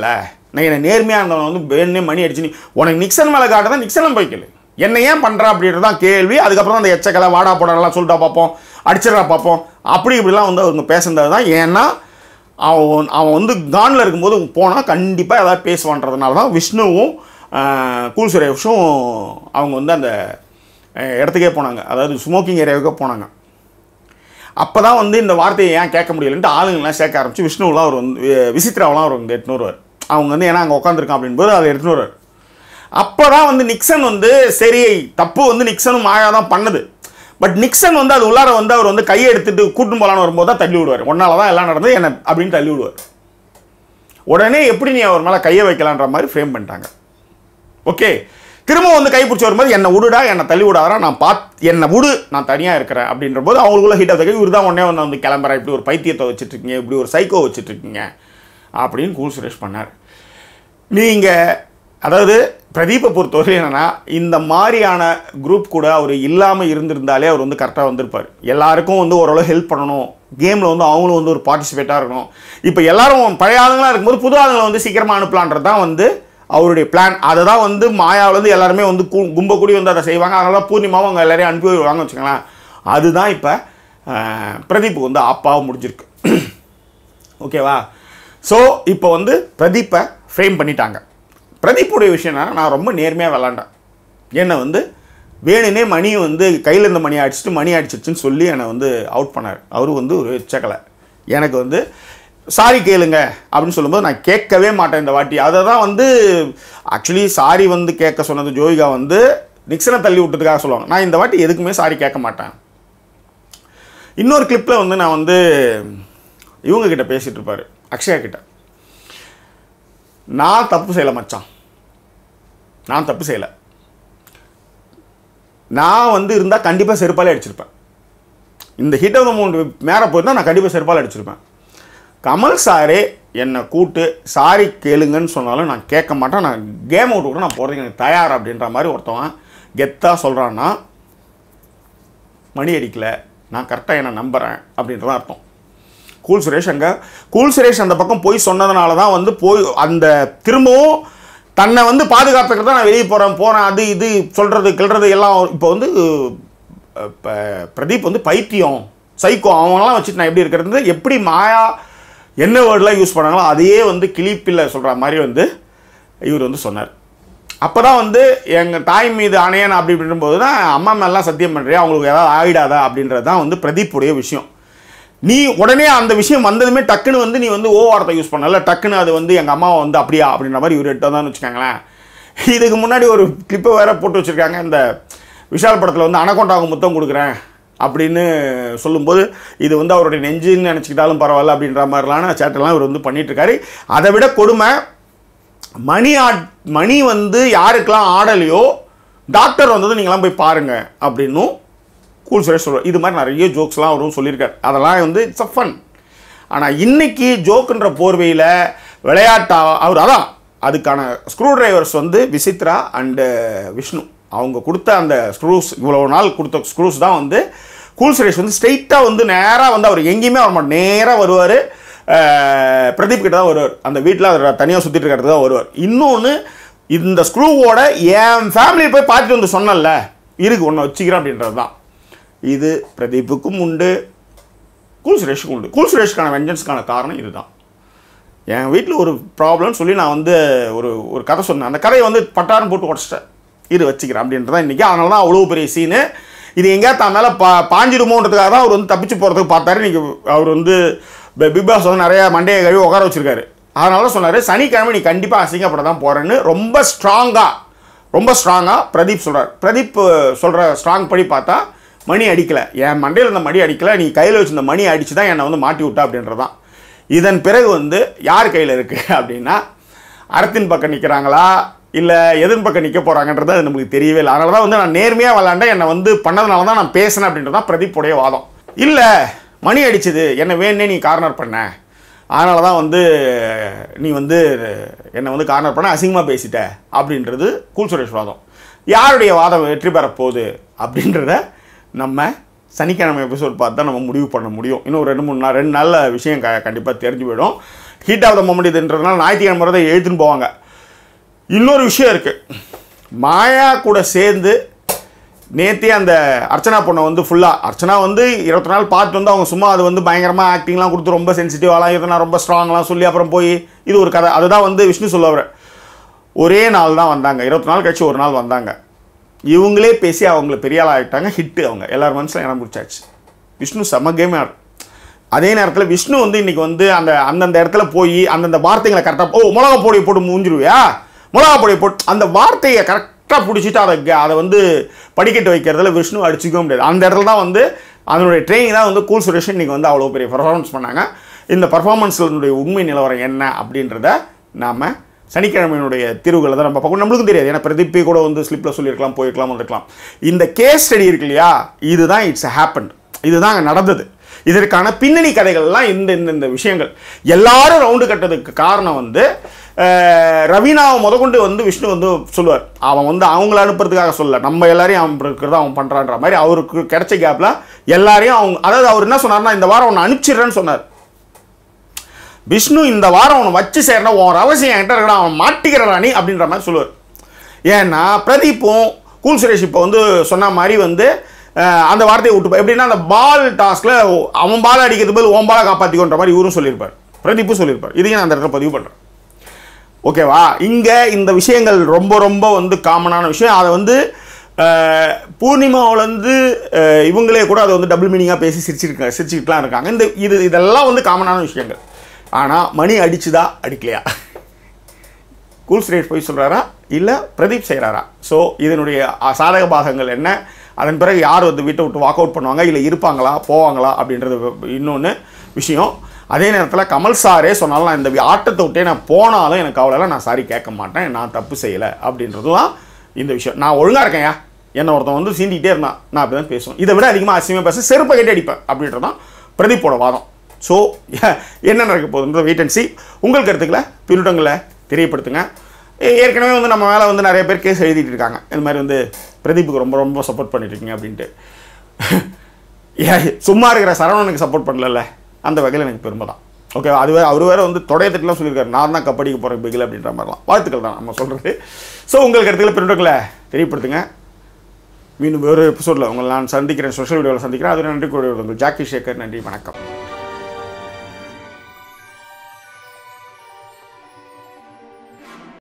நான் என்னை நேர்மையாக இருந்தவன் வந்து வேணுனே மணி அடிச்சு நீ உனக்கு நிக்சன் மேலே காட்டுதான் நிக்சனும் போய்க்கல என்ன ஏன் பண்ணுறா அப்படின்றது தான் கேள்வி அதுக்கப்புறம் அந்த எச்சக்கலை வாடா போடாலாம் சொல்லிட்டா பார்ப்போம் அடிச்சிடறா பார்ப்போம் அப்படி இப்படிலாம் வந்து அவங்க பேசுனது தான் ஏன்னா அவன் அவன் வந்து கானில் இருக்கும்போது போனால் கண்டிப்பாக ஏதாவது பேசுவான்றதுனால தான் விஷ்ணுவும் ஆஹ், கூல் சுரேஷும் அவங்க வந்து அந்த அஹ், இடத்துக்கே போனாங்க அதாவது ஸ்மோக்கிங் ஏரியாவுக்கே போனாங்க அப்போ தான் வந்து இந்த வார்த்தையை ஏன் கேட்க முடியலன்ட்டு ஆளுங்கள்லாம் சேர்க்க ஆரம்பிச்சு விஷ்ணுவெலாம் அவர் வந்து வி- விசித்ராவெலாம் அவர் வந்து எடுத்துன்னு வருவார் அவங்க வந்து ஏன்னா அங்கே உட்காந்துருக்கான் அப்படின்போது அதை எடுத்துன்னு வருவார் அப்போ தான் வந்து நிக்சன் வந்து சரி தப்பு வந்து நிக்சனும் மாயா தான் பண்ணுது பட் நிக்சன் வந்து அது உள்ளார வந்து அவர் வந்து கையை எடுத்துட்டு கூட்டும் போலான்னு வரும்போது தான் தள்ளி விடுவார் ஒன்னால தான் எல்லாம் நடந்தது என்ன அப்படின்னு தள்ளி விடுவார் உடனே எப்படி நீ அவர் மேலே கையை வைக்கலான்ற மாதிரி ஃப்ரேம் பண்ணிட்டாங்க ஓகே திரும்ப வந்து கை பிடிச்சி வரும்போது என்னை விடுடா என்னை தள்ளி விடாதா நான் பாத் என்னை விடு நான் தனியாக இருக்கிறேன் அப்படின்ற போது அவங்களுக்குள்ள ஹீட் ஆஃப் இவர் தான் உடனே வந்து வந்து கிளம்புறேன் இப்படி ஒரு பைத்தியத்தை வச்சுட்டு இருக்கீங்க இப்படி ஒரு சைக்கோ வச்சுட்டு இருக்கீங்க அப்படின்னு கூல் சுரேஷ் பண்ணார் நீங்கள் அதாவது பிரதீப்பை பொறுத்தவரை என்னன்னா இந்த மாதிரியான குரூப் கூட அவர் இல்லாமல் இருந்திருந்தாலே அவர் வந்து கரெக்டாக வந்திருப்பார் எல்லாருக்கும் வந்து ஓரளவு ஹெல்ப் பண்ணணும் கேமில் வந்து அவங்களும் வந்து ஒரு பார்ட்டிசிபேட்டாக இருக்கணும் இப்போ எல்லாரும் பழைய ஆளுங்களாக இருக்கும்போது புது ஆளுங்களை வந்து சீக்கிரமாக அனுப்பலான்றது தான் வந்து அவருடைய பிளான் அதை தான் வந்து மாயாவிலேருந்து எல்லாருமே வந்து கு- கும்ப கூடி வந்து அதை செய்வாங்க அதனால தான் பூர்ணிமாவும் அவங்க எல்லாரையும் அனுப்பி விடுவாங்க வச்சுக்கலாம் அதுதான் இப்போ பிரதீப்புக்கு வந்து ஆப்பாக முடிஞ்சிருக்கு ஓகேவா ஸோ இப்போ வந்து பிரதீப்பை ஃப்ரேம் பண்ணிட்டாங்க பிரதீப்புடைய விஷயம் என்னன்னா நான் ரொம்ப நேர்மையாக விளாண்டேன் என்னை வந்து வேணுனே மணி வந்து கையில் இருந்த மணி அடிச்சுட்டு மணி அடிச்சிருச்சுன்னு சொல்லி என்னை வந்து அவுட் பண்ணார் அவரு வந்து ஒரு எச்சக்கலை எனக்கு வந்து சாரி கேளுங்க அப்படின்னு சொல்லும்போது நான் கேட்கவே மாட்டேன் இந்த வாட்டி அதை தான் வந்து ஆக்சுவலி சாரி வந்து கேட்க சொன்னது ஜோவிகா வந்து நிக்சனை தள்ளி விட்டதுக்காக சொல்லுவாங்க நான் இந்த வாட்டி எதுக்குமே சாரி கேட்க மாட்டேன் இன்னொரு கிளிப்பில் வந்து நான் வந்து இவங்க கிட்ட பேசிட்டு இருப்பாரு அக்ஷயா கிட்ட நான் தப்பு செய்யலை மச்சான் நான் தப்பு செய்யலை நான் வந்து இருந்தால் கண்டிப்பாக செருப்பாலே அடிச்சிருப்பேன் இந்த ஹிட் ஆஃப் த மூணு மேலே போயிருந்தா நான் கண்டிப்பாக செருப்பால் அடிச்சிருப்பேன் கமல் சாரே என்னை கூட்டு சாரி கேளுங்கன்னு சொன்னாலும் நான் கேட்க மாட்டேன் நான் கேம் அவுட் கூட நான் போகிறதுக்கு எனக்கு தயார் அப்படின்ற மாதிரி ஒருத்தவன் கெத்தாக சொல்கிறான்னா மணி அடிக்கல நான் கரெக்டாக என்னை நம்புகிறேன் அப்படின்றதான் அர்த்தம் கூல் சுரேஷ் அங்கே கூல் சுரேஷ் அந்த பக்கம் போய் சொன்னதுனால தான் வந்து போய் அந்த திரும்பவும் தன்னை வந்து பாதுகாத்துக்கிறது தான் நான் வெளியே போகிறேன் போகிறேன் அது இது சொல்கிறது கிள்றது எல்லாம் இப்போ வந்து இப்போ பிரதீப் வந்து பைத்தியம் சைக்கோ அவங்களாம் வச்சுட்டு நான் எப்படி இருக்கிறது எப்படி மாயா என்ன வேர்டெலாம் யூஸ் பண்ணாங்களோ அதையே வந்து கிளிப்பில் சொல்கிற மாதிரி வந்து இவர் வந்து சொன்னார் அப்போ தான் வந்து எங்கள் தாய் மீது ஆணையன் அப்படி இப்படின்னும் போது தான் அம்மா மேலாம் சத்தியம் பண்ணுறியா அவங்களுக்கு ஏதாவது ஆகிடாதா அப்படின்றது தான் வந்து பிரதீப்புடைய விஷயம் நீ உடனே அந்த விஷயம் வந்ததுமே டக்குன்னு வந்து நீ வந்து ஓ வார்த்தை யூஸ் பண்ணல டக்குன்னு அது வந்து எங்கள் அம்மாவை வந்து அப்படியா அப்படின்ற மாதிரி இவர் எடுத்தாதான்னு வச்சுக்கோங்களேன் இதுக்கு முன்னாடி ஒரு கிளிப்பை வேற போட்டு வச்சுருக்காங்க இந்த விஷால் படத்தில் வந்து அனகொண்டாவுக்கு முத்தம் கொடுக்குறேன் அப்படின்னு சொல்லும்போது இது வந்து அவருடைய நெஞ்சுன்னு நினச்சிக்கிட்டாலும் பரவாயில்ல அப்படின்ற மாதிரிலான சேட்டெல்லாம் இவர் வந்து பண்ணிட்டு இருக்காரு அதை விட கொடுமை மணி ஆட் மணி வந்து யாருக்கெல்லாம் ஆடலையோ டாக்டர் வந்தது நீங்களாம் போய் பாருங்க அப்படின்னும் கூல் சுரேஷ் சொல்லுவார் இது மாதிரி நிறைய ஜோக்ஸ்லாம் அவரும் சொல்லியிருக்காரு அதெல்லாம் வந்து இட்ஸ் அ ஃபன் ஆனால் இன்னைக்கு ஜோக்குன்ற போர்வையில் விளையாட்டா அவர் அதான் அதுக்கான ஸ்க்ரூ டிரைவர்ஸ் வந்து விசித்ரா அண்டு விஷ்ணு அவங்க கொடுத்த அந்த ஸ்க்ரூஸ் இவ்வளோ நாள் கொடுத்த ஸ்க்ரூஸ் தான் வந்து கூல் சுரேஷ் வந்து ஸ்ட்ரைட்டாக வந்து நேராக வந்து அவர் எங்கேயுமே வர மாட்டார் நேராக வருவார் பிரதீப் கிட்ட தான் வருவார் அந்த வீட்டில் அவர் தனியாக சுற்றிட்டு இருக்கிறது தான் வருவார் இன்னொன்று இந்த ஸ்க்ரூவோட என் ஃபேமிலியை போய் பார்த்துட்டு வந்து சொன்னல இருக்கு ஒன்று வச்சுக்கிறேன் அப்படின்றது தான் இது பிரதீப்புக்கும் உண்டு கூல் சுரேஷுக்கும் உண்டு கூல் சுரேஷ்க்கான வெஞ்சன்ஸ்க்கான காரணம் இதுதான் என் வீட்டில் ஒரு ப்ராப்ளம்னு சொல்லி நான் வந்து ஒரு ஒரு கதை சொன்னேன் அந்த கதையை வந்து பட்டாரம் போட்டு உடச்சிட்டேன் இது வச்சுக்கிறேன் அப்படின்றதான் இன்றைக்கி அதனால தான் அவ்வளோ பெரிய சீனு இது எங்கேயா தான் மேலே பா பாஞ்சிடுமோன்றதுக்காக தான் அவர் வந்து தப்பிச்சு போகிறதுக்கு பார்த்தாரு இன்றைக்கி அவர் வந்து ப- பிக் பாஸ் வந்து நிறைய மண்டையை கழுவி உட்கார வச்சிருக்காரு அதனால தான் சொன்னார் சனிக்கிழமை நீ கண்டிப்பாக அசிங்கப்பட தான் போகிறேன்னு ரொம்ப ஸ்ட்ராங்காக ரொம்ப ஸ்ட்ராங்காக பிரதீப் சொல்கிறார் பிரதீப் சொல்கிற ஸ்ட்ராங் படி பார்த்தா மணி அடிக்கலை என் மண்டையில் இருந்த மணி அடிக்கலை நீ கையில் வச்சிருந்த மணி அடித்து தான் என்னை வந்து மாட்டி விட்டா அப்படின்றது தான் இதன் பிறகு வந்து யார் கையில் இருக்குது அப்படின்னா அறத்தின் பக்கம் நிற்கிறாங்களா இல்லை எதன் பக்கம் நிற்க போகிறாங்கன்றது அது நமக்கு தெரியவே இல்லை அதனால தான் வந்து நான் நேர்மையாக விளாண்டேன் என்னை வந்து பண்ணதுனால தான் நான் பேசினேன் அப்படின்றது தான் பிரதீப்புடைய வாதம் இல்லை மணி அடிச்சது என்னை வேணே நீ கார்னர் பண்ண அதனால தான் வந்து நீ வந்து என்னை வந்து கார்னர் பண்ண அசிங்கமாக பேசிட்ட அப்படின்றது கூல் சுரேஷ் வாதம் யாருடைய வாதம் வெற்றி பெறப் போகுது அப்படின்றத நம்ம சனிக்கிழமை எபிசோட் பார்த்து தான் நம்ம முடிவு பண்ண முடியும் இன்னும் ஒரு ரெண்டு மூணு நாள் ரெண்டு நாளில் விஷயம் க கண்டிப்பாக தெரிஞ்சு போயிடும் ஹீட் ஆஃப் த மொமெண்ட் இதுன்றதுனால ஞாயிற்றுக்கிழமை தான் எழுத்துன்னு போவாங்க இன்னொரு விஷயம் இருக்குது மாயா கூட சேர்ந்து நேற்றே அந்த அர்ச்சனா பொண்ணை வந்து ஃபுல்லாக அர்ச்சனா வந்து இருபத்தி நாள் பார்த்து வந்து அவங்க சும்மா அது வந்து பயங்கரமாக ஆக்டிங்லாம் கொடுத்து ரொம்ப சென்சிட்டிவாலாம் இதெல்லாம் ரொம்ப ஸ்ட்ராங்லாம் சொல்லி அப்புறம் போய் இது ஒரு கதை அதுதான் வந்து விஷ்ணு சொல்லுவார் ஒரே நாள் தான் வந்தாங்க இருபத்தி நாள் கழிச்சு ஒரு நாள் வந்தாங்க இவங்களே பேசி அவங்கள பெரிய ஆள் ஆகிட்டாங்க ஹிட்டு அவங்க எல்லார் மனசில் இடம் பிடிச்சாச்சு விஷ்ணு செம்ம கேமே ஆடு அதே நேரத்தில் விஷ்ணு வந்து இன்னைக்கு வந்து அந்த அந்தந்த இடத்துல போய் அந்தந்த வார்த்தைகளை கரெக்டாக ஓ மிளகா பொடியை போட்டு மூஞ்சிருவியா மிளகா பொடியை போட்டு அந்த வார்த்தையை கரெக்டாக பிடிச்சிட்டு அதை க- அதை வந்து படிக்கட்டு வைக்கிறதுல விஷ்ணு அடிச்சுக்கவும் முடியாது அந்த இடத்துல தான் வந்து அதனுடைய ட்ரைனிங் தான் வந்து கூல் சுரேஷன் இன்னைக்கு வந்து அவ்வளோ பெரிய பர்ஃபார்மன்ஸ் பண்ணாங்க இந்த பர்ஃபார்மன்ஸினுடைய உண்மை நிலவரம் என்ன அப்படின்றத நாம் சனிக்கிழமையினுடைய தீர்வுகளை தான் நம்ம பார்க்கணும் நம்மளுக்கும் தெரியாது ஏன்னா பிரதீப்பே கூட வந்து ஸ்லிப்பில் சொல்லியிருக்கலாம் போயிருக்கலாம் வந்திருக்கலாம் இந்த கேஸ் ஸ்டடி இருக்கு இல்லையா இதுதான் இட்ஸ் ஹேப்பன் இதுதான் அங்கே நடந்தது இதற்கான பின்னணி கதைகள்லாம் இந்த இந்த இந்த விஷயங்கள் எல்லாரும் ரவுண்டு கட்டதுக்கு காரணம் வந்து அஹ், ரவீனாவை முதற்கொண்டு வந்து விஷ்ணு வந்து சொல்லுவார் அவன் வந்து அவங்கள அனுப்புறதுக்காக சொல்லல நம்ம எல்லாரையும் அவன் இருக்கிறத அவன் பண்ணுறான்ற மாதிரி அவருக்கு கிடைச்ச கேப்பில் எல்லாரையும் அவங்க அதாவது அவர் என்ன சொன்னார்னா இந்த வாரம் அவனை அனுப்பிச்சிடுறேன்னு சொன்னார் விஷ்ணு இந்த வாரம் அவனை வச்சு சேர்னா உன் அவசியம் என்கிட்ட இருக்கா அவன் மாட்டிக்கிறடா நீ அப்படின்ற மாதிரி சொல்லுவார் ஏன்னா பிரதீப்பும் கூல் சுரேஷ் இப்போ வந்து சொன்ன மாதிரி வந்து அஹ், அந்த வார்த்தையை விட்டு எப்படின்னா அந்த பால் டாஸ்கில் அவன் பால் அடிக்கிறது பதில் உன் பாலை காப்பாற்றிக்கோன்ற மாதிரி இவரும் சொல்லியிருப்பார் பிரதீப்பும் சொல்லியிருப்பார் இதையும் நான் அந்த இடத்துல பதிவு பண்ணுறேன் ஓகேவா இங்கே இந்த விஷயங்கள் ரொம்ப ரொம்ப வந்து காமனான விஷயம் அதை வந்து அஹ், பூர்ணிமாவுலேருந்து அஹ், இவங்களே கூட அதை வந்து டபுள் மீனிங்காக பேசி சிரிச்சிருக்காங்க சிரிச்சுக்கிட்டுலாம் இருக்காங்க இந்த இது இதெல்லாம் வந்து காமனான விஷயங்கள் ஆனால் மணி அடிச்சுதா அடிக்கலையா கூல் ஸ்ரேட் போய் சொல்கிறாரா இல்லை பிரதீப் செய்கிறாரா ஸோ இதனுடைய அ, சாதக பாகங்கள் என்ன அதன் பிறகு யார் வந்து வீட்டை விட்டு வாக் அவுட் பண்ணுவாங்க இல்லை இருப்பாங்களா போவாங்களா அப்படின்றது இன்னொன்று விஷயம் அதே நேரத்தில் கமல் சாரே சொன்னாலும் நான் இந்த வி- ஆட்டத்தை விட்டே நான் போனாலும் எனக்கு அவ்வளோலாம் நான் சாரி கேட்க மாட்டேன் நான் தப்பு செய்யலை அப்படின்றது தான் இந்த விஷயம் நான் ஒழுங்காக இருக்கேன்யா என்ன ஒருத்தன் வந்து சீண்டிகிட்டே இருந்தான் நான் அப்படி தான் பேசுவேன் இதை விட அதிகமாக அசிங்கமாக பேச செருப்பை கட்டி அடிப்பேன் அப்படின்றது தான் பிரதீப்போட வாதம் ஸோ என்ன நடக்க போகுதுன்ற வெயிட் அண்ட் சி உங்கள் கருத்துக்களை பின்னூட்டங்களை தெரியப்படுத்துங்க ஏ- ஏற்கனவே வந்து நம்ம மேலே வந்து நிறைய பேர் கேஸ் எழுதிட்டு இருக்காங்க இந்த மாதிரி வந்து பிரதீப்புக்கு ரொம்ப ரொம்ப சப்போர்ட் பண்ணிட்டு இருக்கீங்க அப்படின்ட்டு ஏ, சும்மா இருக்கிற சரவணனுக்கு சப்போர்ட் பண்ணல அந்த வகையில் எனக்கு பெருமை தான் ஓகே அது வேறு அவர் வேறு வந்து தொடைய தட்டிலாம் சொல்லியிருக்காரு நான் தான் கப்படிக்கு போகிறேன் பிகில் அப்படின்ற மாதிரிலாம் வாழ்த்துக்கள் தான் நம்ம சொல்கிறது ஸோ உங்கள் கருத்துக்களை பின்னூட்டங்களை தெரியப்படுத்துங்க மீண்டும் வேறு எபிசோடில் உங்களை நான் சந்திக்கிறேன் சோஷியல் வீடியோவில் சந்திக்கிறேன் அது நன்றி கூடிய உங்கள் ஜாக்கி சேகர் நன்றி வணக்கம்